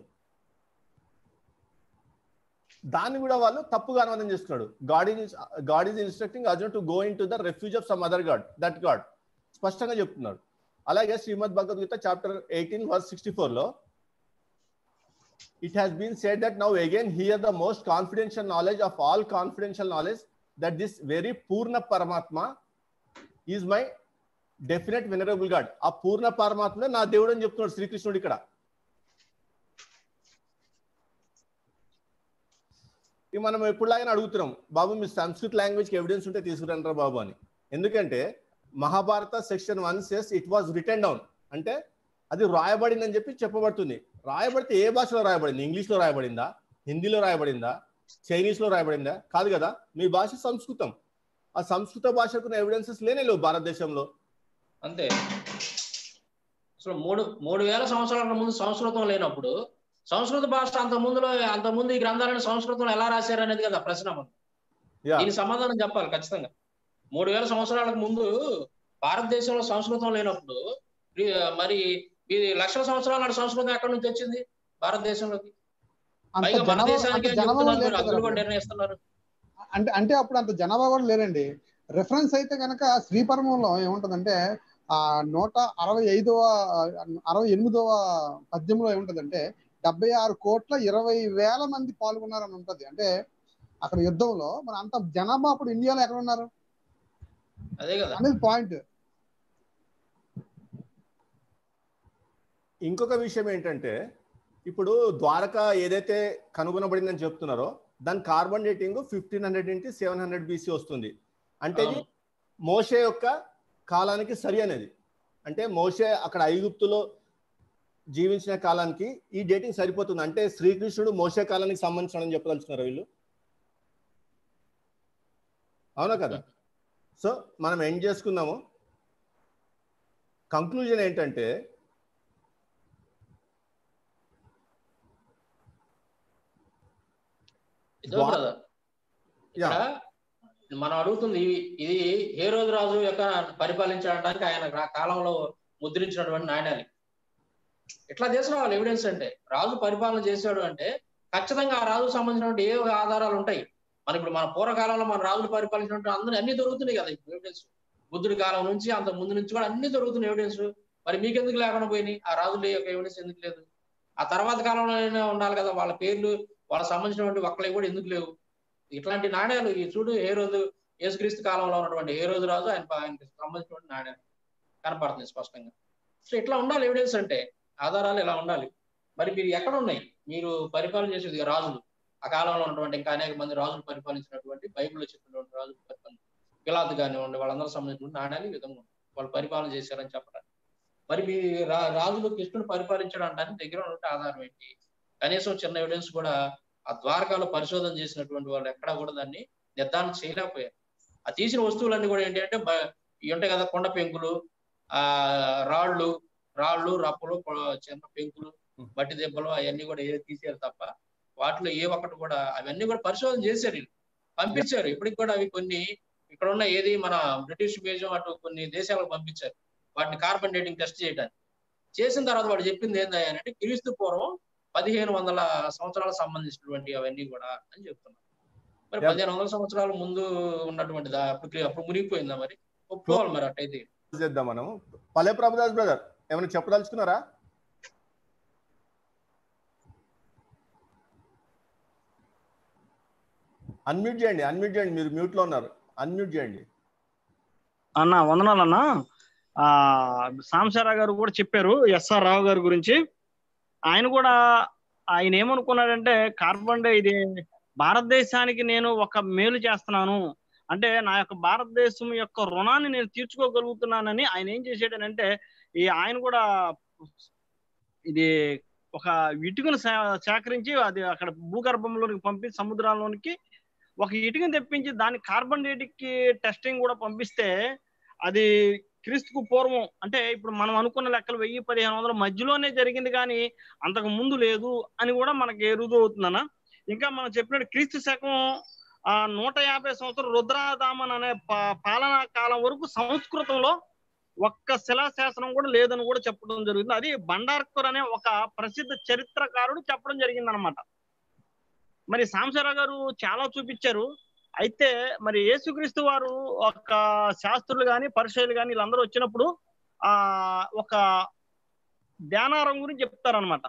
దాన్ని కూడా వాళ్ళు తప్పుగా అనువాదం చేస్తున్నాడు god is god is instructing Arjun to go in to the refuge of some other god that god స్పష్టంగా చెప్తున్నాడు అలాగే Shrimad Bhagavad Gita chapter eighteen verse sixty four లో it has been said that now again hear the most confidential knowledge of all confidential knowledge that this very Purna Paramatma is my definite venerable god ఆ పూర్ణ పరమాత్మ నా దేవుడు అని చెప్తున్నాడు శ్రీకృష్ణుడు ఇక్కడ ఇక మనం ఎప్పుడులాగానే అడుగుతున్నాం బాబు మీ సంస్కృత్ లాంగ్వేజ్ కి ఎవిడెన్స్ ఉంటే తీసుకురంటారా బాబు అని ఎందుకంటే Mahabharata section one says it was written down అంటే అది రాయబడింది అని చెప్పి చెప్పబడుతుంది రాయబడితే ఏ భాషలో రాయబడింది ఇంగ్లీష్ లో రాయబడిందా హిందీలో రాయబడిందా చైనీస్ లో రాయబడిందా కాదు కదా మీ భాష సంస్కృతం ఆ సంస్కృత భాషకు ఎవిడెన్సెస్ లేనే లేవు భారతదేశంలో అంతే అసలు మూడు మూడు వేల సంవత్సరాల ముందు సంస్కృతం లేనప్పుడు సంస్కృత భాష అంత ముందులో అంత ముందు ఈ గ్రంథాలను సంస్కృతంలో ఎలా రాశారు అనేది కదా ప్రశ్న మనం యా దీనికి సమాధానం చెప్పాలి ఖచ్చితంగా మూడు వేల సంవత్సరాలకు ముందు భారతదేశంలో సంస్కృతం లేనప్పుడు ఈ, మరి ఈ లక్షల సంవత్సరాల నాటి సంస్కృతం ఎక్కడి నుంచి వచ్చింది భారతదేశంలోకి అంత పైగా మన జనాభా దేశానికి అంత జనాభా చెప్తున్నారు లేరు మీరు కదా హద్దులు కూడా అప్పుడు. నిర్ణయిస్తున్నారు అంటే అంటే అప్పుడు అంత జనాభా కూడా లేరండి రెఫరెన్స్ అయితే కనుక శ్రీపరమంలో ఏముంటదంటే ఆ నూట అరవై ఐదవ అరవై ఎనిమిదవ పద్యంలో ఏముంటదంటే డెబ్బై ఆరు కోట్ల ఇరవై వేల మంది పాల్గొన్నారని ఉంటది అంటే అక్కడ యుద్ధంలో మరి అంత జనాభా అప్పుడు ఇండియాలో ఎక్కడ ఉన్నారు అదే కదా అనేది పాయింట్ ఇంకొక విషయం ఏంటంటే ఇప్పుడు ద్వారక ఏదైతే కనుగొనబడిందని చెప్తున్నారో దాని carbon dating fifteen hundred into seven hundred BC వస్తుంది అంటే ఇది అవును. మోషే యొక్క కాలానికి సరి అనేది అంటే మోషే అక్కడ ఐగుప్తులో జీవించిన కాలానికి ఈ డేటింగ్ సరిపోతుంది అంటే శ్రీకృష్ణుడు మోసే కాలానికి సంబంధించిన చెప్పదలుచున్నారు వీళ్ళు అవునా కదా సో మనం ఎండ్ చేసుకుందాము కంక్లూజన్ ఏంటంటే ఇదో వా- బ్రదర్ ఇక్కడ మనం అడుగుతుంది ఇవి- ఇది ఏ రోజు రాజు యొక్క పరిపాలించడానికి ఆయన రా- కాలంలో ముద్రించినటువంటి నాణ్యాలు ఇట్లా తీసుకురావాలి ఎవిడెన్స్ అంటే రాజు పరిపాలన చేశాడు అంటే ఖచ్చితంగా ఆ రాజుకు సంబంధించినటువంటి ఏ ఆధారాలు ఉంటాయి మన ఇప్పుడు మన పూర్వకాలంలో మన రాజులు పరిపాలించినటువంటి అందరూ అన్ని దొరుకుతున్నాయి కదా ఇప్పుడు ఎవిడెన్స్ బుద్ధుడి కాలం నుంచి అంత ముందు నుంచి కూడా అన్ని దొరుకుతున్నాయి ఎవిడెన్స్ మరి మీకెందుకు లేకుండా పోయినాయి ఆ రాజుల యొక్క ఎవిడెన్స్ ఎందుకు లేదు ఆ తర్వాత కాలంలోనే ఉండాలి కదా వాళ్ళ పేర్లు వాళ్ళకి సంబంధించినటువంటి ఒక్కలవి కూడా ఎందుకు లేవు ఇట్లాంటి నాణ్యాలు ఈ చూడు ఏ రోజు యేసుక్రీస్తు కాలంలో ఉన్నటువంటి ఏ రోజు రాజు ఆయన ఆయనకి సంబంధించినటువంటి నాణ్యాలు కనపడుతుంది స్పష్టంగా సో ఇట్లా ఉండాలి ఎవిడెన్స్ అంటే ఆధారాలు ఇలా ఉండాలి మరి మీరు ఎక్కడ ఉన్నాయి మీరు పరిపాలన చేసేది రాజులు ఆ కాలంలో ఉన్నటువంటి ఇంకా అనేక మంది రాజులు పరిపాలించినటువంటి బైబిల్లో చెప్పినటువంటి రాజులు పరిపాలన పిలాత్ కానివ్వండి వాళ్ళందరూ సంబంధించిన నాణ్యాలు ఈ విధంగా ఉన్నాయి. వాళ్ళు పరిపాలన చేశారని చెప్పడానికి మరి మీ రా రాజులు కృష్ణుడు పరిపాలించడానికి దగ్గర ఉన్నటువంటి ఆధారం ఏంటి కనీసం చిన్న ఎవిడెన్స్ కూడా ఆ ద్వారకాలో పరిశోధన చేసినటువంటి వాళ్ళు ఎక్కడా కూడా దాన్ని నిర్ధారణ చేయలేకపోయారు ఆ తీసిన వస్తువులన్నీ కూడా ఏంటి అంటే బ- ఇవి ఉంటాయి కదా కొండ పెంకులు ఆ రాళ్ళు రాళ్ళు రప్పలు కొ- చిన్న పెంకులు మట్టి దెబ్బలు అవన్నీ కూడా ఏ తీసేయారు తప్ప వాటిలో ఏ ఒక్కటి కూడా అవన్నీ కూడా పరిశోధన చేశారు వీళ్ళు పంపించారు ఇప్పటికి కూడా అవి కొన్ని ఇక్కడ ఉన్న ఏది మన బ్రిటిష్ మ్యూజియం అటు కొన్ని దేశాలకు పంపించారు వాటిని కార్బన్ డేటింగ్ టెస్ట్ చేయడానికి చేసిన తర్వాత వాడు చెప్పింది ఏంటంటే క్రీస్తు పూర్వం పదిహేను వందల సంవత్సరాలకు సంబంధించినటువంటి అవన్నీ కూడా అని చెప్తున్నారు మరి Yeah. పదిహేను వందల సంవత్సరాల ముందు ఉన్నటువంటి దా- అప్పుడు అప్పుడు మునిగిపోయిందా మరి ఒప్పుకోవాలి మరి అట్టయితే చేద్దాం మనము పల్లె ప్రభుదాస్ బ్రదర్ ఏమైనా చెప్పదలుచుకున్నారా అన్మ్యూట్ చేయండి అన్మ్యూట్ చేయండి మీరు మ్యూట్ లో ఉన్నారు అన్మ్యూట్ చేయండి అన్న వందనాలన్న ఆ సాంసారా గారు కూడా చెప్పారు ఎస్ఆర్ రావు గారి గురించి ఆయన కూడా ఆయన ఏమనుకున్నాడంటే కార్బన్ డై ఇది భారతదేశానికి నేను ఒక మేలు చేస్తున్నాను అంటే నా యొక్క భారతదేశం యొక్క రుణాన్ని నేను తీర్చుకోగలుగుతున్నానని ఆయన ఏం చేసాడనంటే ఈ ఆయన కూడా ఇది ఒక ఇటుకను సే- సేకరించి అది అక్కడ భూగర్భంలోనికి పంపి సముద్రాల్లోనికి ఒక ఇటుకను తెప్పించి దాని కార్బన్ డేటింగ్ టెస్టింగ్ కూడా పంపిస్తే అది క్రీస్తుకు పూర్వం అంటే ఇప్పుడు మనం అనుకున్న లెక్కలు వెయ్యి పదిహేను వందల మధ్యలోనే జరిగింది కానీ అంతకు ముందు లేదు అని కూడా మనకి రుజువు అవుతుందన్న ఇంకా మనం చెప్పినట్టు క్రీస్తు శకం ఆ నూట యాభై సంవత్సరం రుద్రాదామన్ అనే పా- పాలనా కాలం వరకు సంస్కృతంలో ఒక్క శిలాశాసనం కూడా లేదని కూడా చెప్పడం జరుగుతుంది అది బండార్కర్ అనే ఒక ప్రసిద్ధ చరిత్రకారుడు చెప్పడం జరిగింది అనమాట మరి సాంసరా గారు చాలా చూపించారు అయితే మరి యేసుక్రీస్తు వారు ఒక శాస్త్రులు గాని పరిచయాలు గాని వీళ్ళందరూ వచ్చినప్పుడు ఆ ఒక ధ్యానారం గురించి చెప్తారనమాట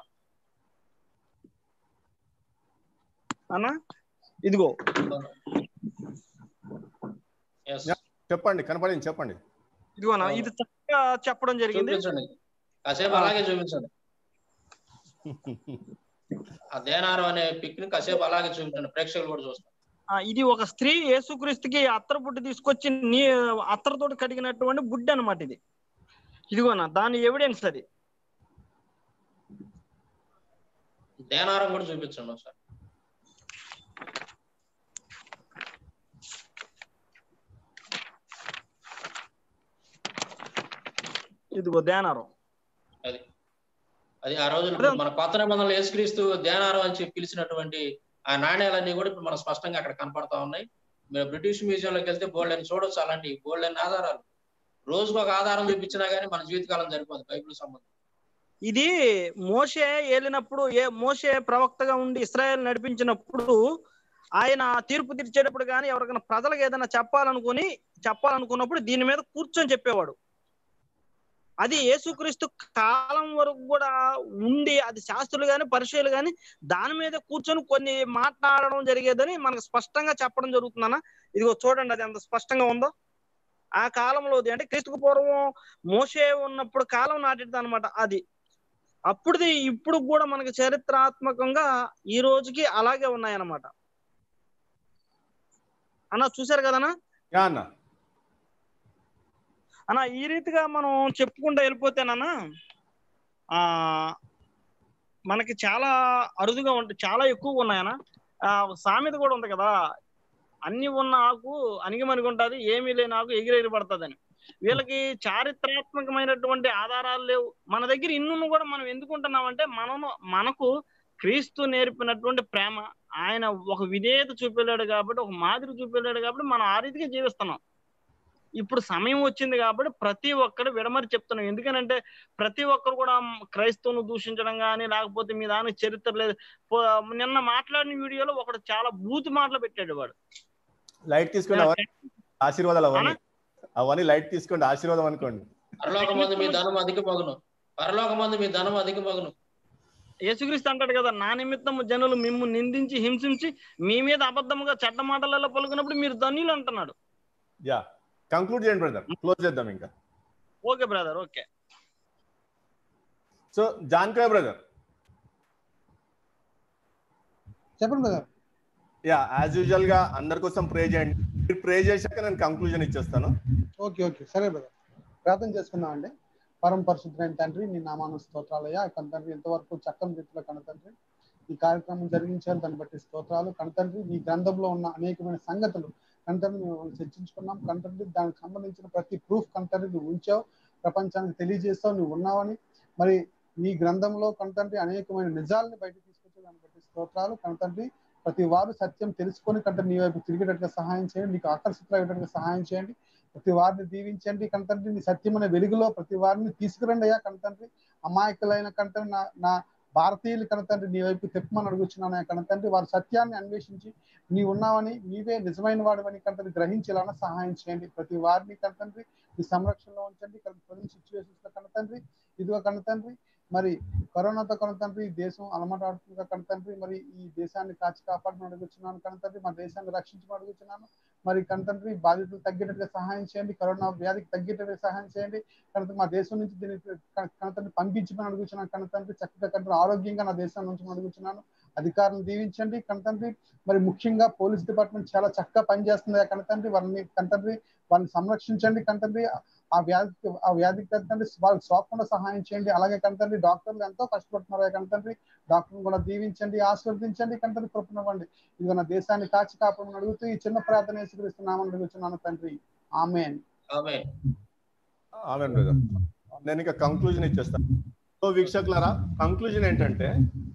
అన్న ఇదిగో Yes. చెప్పండి కనపడింది చెప్పండి ఇదిగో అన్న ఇది చక్కగా చెప్పడం జరిగింది చూపించండి కాసేపు అలాగే చూపించండి ఆ దేనారం అనే పిక్ ని కాసేపు అలాగే చూపించండి ప్రేక్షకులు కూడా చూస్తారు ఆ, ఇది ఒక స్త్రీ యేసుక్రీస్తుకి అత్తర బుడ్డి తీసుకొచ్చి నీ అత్తరతోటి కడిగినటువంటి బుడ్డి అన్నమాట ఇది ఇదిగోనా దాని ఎవిడెన్స్ అది దేనారం కూడా చూపించండి ఒకసారి ఇదిగో ధ్యానారం అది అది ఆ రోజున అదే. మన కొత్త నిబంధనలు యేసుక్రీస్తు ధ్యానారం అని చెప్పి పిలిచినటువంటి ఆ నాణ్యాలన్నీ కూడా ఇప్పుడు మనకు స్పష్టంగా అక్కడ కనపడతా ఉన్నాయి మీరు బ్రిటిష్ మ్యూజియంలోకి వెళ్తే బోల్డ్ అని చూడొచ్చు అలాంటి బోల్డ్ అని ఆధారాలు రోజుకు ఒక ఆధారం చూపించినా గానీ మన జీవితకాలం సరిపోదు బైబిల్ సంబంధం ఇది మోషే ఏలినప్పుడు ఏ మోషే ప్రవక్తగా ఉండి ఇస్రాయేల్ నడిపించినప్పుడు ఆయన తీర్పు తీర్చేటప్పుడు కానీ ఎవరికైనా ప్రజలకు ఏదైనా చెప్పాలనుకుని చెప్పాలనుకున్నప్పుడు దీని మీద కూర్చొని చెప్పేవాడు అది యేసుక్రీస్తు కాలం వరకు కూడా ఉండి అది శాస్త్రులు గాని పరిచయాలు గాని దాని మీద కూర్చొని కొన్ని మాట్లాడడం జరిగేదని మనకు స్పష్టంగా చెప్పడం జరుగుతుందన్న ఇదిగో చూడండి అది ఎంత స్పష్టంగా ఉందో ఆ కాలంలోది అంటే క్రీస్తుకు పూర్వం మోసే ఉన్నప్పుడు కాలం నాటిది అనమాట అది అప్పుడుది ఇప్పుడు కూడా మనకి చరిత్రాత్మకంగా ఈ రోజుకి అలాగే ఉన్నాయన్నమాట అన్న చూశారు కదనా యా అన్న అన్న ఈ రీతిగా మనం చెప్పుకుంటూ వెళ్ళిపోతేనన్నా ఆ మనకి చాలా అరుదుగా ఉంటాయి చాలా ఎక్కువగా ఉన్నాయన్న ఆ ఒక సామెత కూడా ఉంది కదా అన్ని ఉన్న ఆకు అణిగిమణిగి ఉంటది ఏమీ లేని ఆకు ఎగిరెగిరి పడుతుందని వీళ్ళకి చారిత్రాత్మకమైనటువంటి ఆధారాలు లేవు మన దగ్గర ఇన్ను కూడా మనం ఎందుకుంటున్నామంటే మనము మనకు క్రీస్తు నేర్పినటువంటి ప్రేమ ఆయన ఒక విధేయత చూపెళ్ళాడు కాబట్టి ఒక మాదిరి చూపెళ్ళాడు కాబట్టి మనం ఆ రీతిగా జీవిస్తున్నాం ఇప్పుడు సమయం వచ్చింది కాబట్టి ప్రతి ఒక్కరు విడమరి చెప్తున్నాం ఎందుకనంటే ప్రతి ఒక్కరు కూడా క్రైస్తవును దూషించడం కానీ లేకపోతే మీ దానికి చరిత్ర లేదు పో- నిన్న మాట్లాడిన వీడియోలో ఒకడు చాలా బూత్ మాటలు పెట్టాడు వాడు లైట్ తీసుకోండి అవన్నీ ఆశీర్వాదాలు అవన్నీ అవన్నీ లైట్ తీసుకోండి ఆశీర్వాదం అనుకోండి పరలోక మందు మీ ధనం అధిక మగును పరలోక మందు మీ ధనం అధిక మగును యేసుక్రీస్తు అంటాడు కదా నా నిమిత్తము జనులు మిమ్ము నిందించి హింసించి మీ మీద అబద్ధముగా చెడ్డ మాటలలో పలుకున్నప్పుడు మీరు ధన్యులు అంటున్నాడు యా కంక్లూడ్ చేయండి బ్రదర్ క్లోజ్ చేద్దాం ఇంకా ఓకే బ్రదర్ ఓకే సో జాన్కాయ్ బ్రదర్ చెప్పండి బ్రదర్ యా యాజ్ యూజువల్ గా అందరి కోసం ప్రే చేయండి మీరు ప్రే చేశాక నేను కంక్లూజన్ ఇచ్చేస్తాను ఓకే ఓకే సరే బ్రదర్ ప్రార్థన చేసుకుందామండి పరమ పరిశుద్ధమైన తండ్రి నీ నామాను స్తోత్రాలయ్యా కనతండ్రి ఎంతవరకు చక్కని రీతిలో కనతండ్రి ఈ కార్యక్రమం జరిగించారు దాన్ని బట్టి స్తోత్రాలు కనతండ్రి నీ గ్రంథంలో ఉన్న అనేకమైన సంగతులు కనతండ్రి మేము చర్చించుకున్నాం కనతండ్రి దానికి సంబంధించిన ప్రతి ప్రూఫ్ కనతండ్రి నువ్వు ఉంచావు ప్రపంచానికి తెలియజేస్తావు నువ్వు ఉన్నావని మరి నీ గ్రంథంలో కనతండ్రి అనేకమైన నిజాలని బయట తీసుకొచ్చే దాన్ని బట్టి స్తోత్రాలు కనతండ్రి ప్రతి వారు సత్యం తెలుసుకొని కంటే నీ వైపు తిరిగేటట్టుగా సహాయం చేయండి నీకు ఆకర్షితులయ్యేటట్టుగా సహాయం చేయండి ప్రతి వారిని దీవించండి కంటండి నీ సత్యమైన వెలుగులో ప్రతి వారిని తీసుకురండి అయ్యా కంటండి అమాయకులైన కంటండి నా నా భారతీయులు కనతండ్రి నీ వైపు తెప్పమని అడుగుతున్నాను కనతండ్రి వారి సత్యాన్ని అన్వేషించి నీ ఉన్నావని నీవే నిజమైన వాడివని కంటండి గ్రహించేలాగా సహాయం చేయండి ప్రతి వారిని కనతండ్రి నీ సంరక్షణలో ఉంచండి ప్రజెంట్ సిచ్యువేషన్స్ లో కనతండ్రి ఇదిగో కనతండ్రి మరి కరోనాతో కనతండ్రి ఈ దేశం అలమటాడుతుందిగా కనతండ్రి మరి ఈ దేశాన్ని కాచి కాపాడమని అడుగుతున్నాను కనతండ్రి మా దేశాన్ని రక్షించమని అడుగుతున్నాను మరి కనతండ్రి బాధితులు తగ్గేటట్టుగా సహాయం చేయండి కరోనా వ్యాధికి తగ్గేటట్టుగా సహాయం చేయండి కనుక మా దేశం నుంచి దీన్ని కనతండ్రి పంపించమని అడుగుతున్నాను కనతండ్రి చక్కగా కంటే ఆరోగ్యంగా నా దేశం నుంచి అడుగుతున్నాను అధికారులను దీవించండి కనతండ్రి మరి ముఖ్యంగా పోలీస్ డిపార్ట్మెంట్ చాలా చక్కగా పనిచేస్తుంది కనతండ్రి వాళ్ళని కనతండ్రి వాళ్ళని సంరక్షించండి కనతండ్రి ఆ వ్యాధి ఆ వ్యాధికి కనతండ్రి వాళ్ళకి సోకకుండా సహాయం చేయండి అలాగే కనతండ్రి డాక్టర్లు ఎంతో కష్టపడుతున్నారు కనతండ్రి డాక్టర్ని కూడా దీవించండి ఆశీర్వదించండి కంటది కృపనివ్వండి ఇది నా దేశాన్ని కాచి కాపాడమని అడుగుతూ ఈ చిన్న ప్రార్థన స్వీకరిస్తున్నామని అడుగుతున్నాను తండ్రి ఆమెన్ ఆమె ఆమె బ్రదర్ నేను ఇంకా కంక్లూజన్ ఇచ్చేస్తాను సో వీక్షకులారా కంక్లూజన్ ఏంటంటే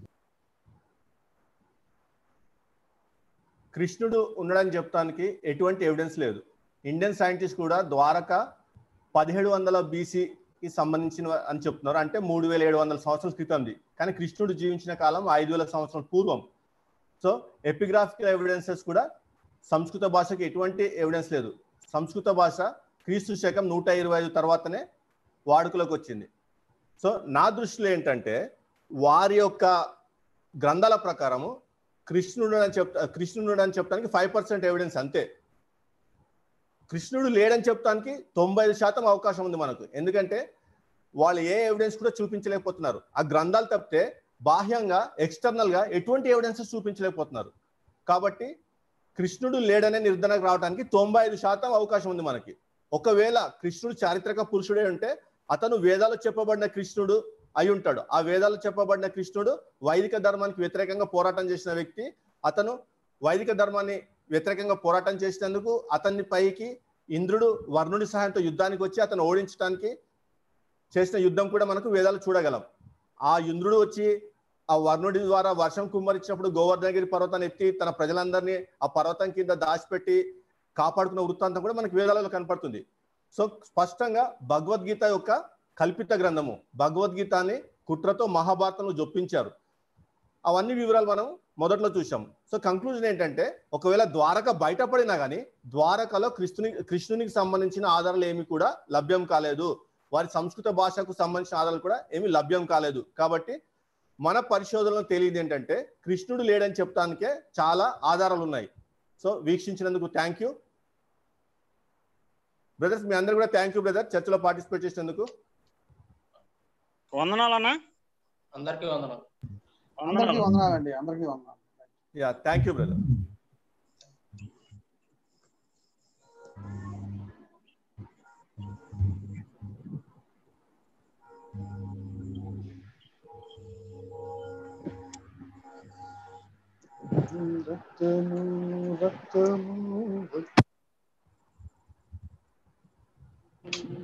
కృష్ణుడు ఉండడని చెప్పడానికి ఎటువంటి ఎవిడెన్స్ లేదు ఇండియన్ సైంటిస్ట్ కూడా ద్వారక పదిహేడు వందల బీసీకి సంబంధించిన అని చెప్తున్నారు అంటే మూడు వేల ఏడు వందల సంవత్సరాల క్రితంది కానీ కృష్ణుడు జీవించిన కాలం ఐదు వేల సంవత్సరాల పూర్వం సో ఎపిగ్రాఫికల్ ఎవిడెన్సెస్ కూడా సంస్కృత భాషకి ఎటువంటి ఎవిడెన్స్ లేదు సంస్కృత భాష క్రీస్తు శకం నూట ఇరవై ఐదు తర్వాతనే వాడుకలోకి వచ్చింది సో నా దృష్టిలో ఏంటంటే వారి యొక్క గ్రంథాల ప్రకారము కృష్ణుడు అని చెప్తా కృష్ణుడు అని చెప్పడానికి ఫైవ్ పర్సెంట్ ఎవిడెన్స్ అంతే కృష్ణుడు లేడని చెప్పడానికి తొంభై ఐదు శాతం అవకాశం ఉంది మనకు ఎందుకంటే వాళ్ళు ఏ ఎవిడెన్స్ కూడా చూపించలేకపోతున్నారు ఆ గ్రంథాలు తప్పితే బాహ్యంగా ఎక్స్టర్నల్ గా ఎటువంటి ఎవిడెన్సెస్ చూపించలేకపోతున్నారు కాబట్టి కృష్ణుడు లేడనే నిర్ధారణకు రావడానికి తొంభై ఐదు శాతం అవకాశం ఉంది మనకి ఒకవేళ కృష్ణుడు చారిత్రక పురుషుడే ఉంటే అతను వేదాలు చెప్పబడిన కృష్ణుడు అయి ఉంటాడు ఆ వేదాలు చెప్పబడిన కృష్ణుడు వైదిక ధర్మానికి వ్యతిరేకంగా పోరాటం చేసిన వ్యక్తి అతను వైదిక ధర్మాన్ని వ్యతిరేకంగా పోరాటం చేసినందుకు అతన్ని పైకి ఇంద్రుడు వర్ణుడి సహాయంతో యుద్ధానికి వచ్చి అతను ఓడించడానికి చేసిన యుద్ధం కూడా మనకు వేదాలు చూడగలం ఆ ఇంద్రుడు వచ్చి ఆ వర్ణుడి ద్వారా వర్షం కుమ్మరించినప్పుడు గోవర్ధనగిరి పర్వతాన్ని ఎత్తి తన ప్రజలందరినీ ఆ పర్వతం కింద దాచిపెట్టి కాపాడుకున్న వృత్తాంతం కూడా మనకు వేదాలలో కనపడుతుంది సో స్పష్టంగా భగవద్గీత యొక్క కల్పిత గ్రంథము భగవద్గీతాన్ని కుట్రతో మహాభారతంలో జొప్పించారు అవన్నీ వివరాలు మనం మొదట్లో చూసాం సో కంక్లూజన్ ఏంటంటే ఒకవేళ ద్వారక బయటపడినా కానీ ద్వారకలో కృష్ణుని కృష్ణునికి సంబంధించిన ఆధారాలు ఏమి కూడా లభ్యం కాలేదు వారి సంస్కృత భాషకు సంబంధించిన ఆధారాలు కూడా ఏమి లభ్యం కాలేదు కాబట్టి మన పరిశోధనలో తెలియదు ఏంటంటే కృష్ణుడు లేడని చెప్పడానికే చాలా ఆధారాలు ఉన్నాయి సో వీక్షించినందుకు థ్యాంక్ యూ బ్రదర్స్ మీ అందరు కూడా థ్యాంక్ యూ బ్రదర్ చర్చలో పార్టిసిపేట్ చేసినందుకు వందనాలన్నా అందరికీ వందనాలు అందరికీ వందనాలండి అందరికీ వందనాలు యా థ్యాంక్ యూ బ్రదర్ రక్తము రక్తము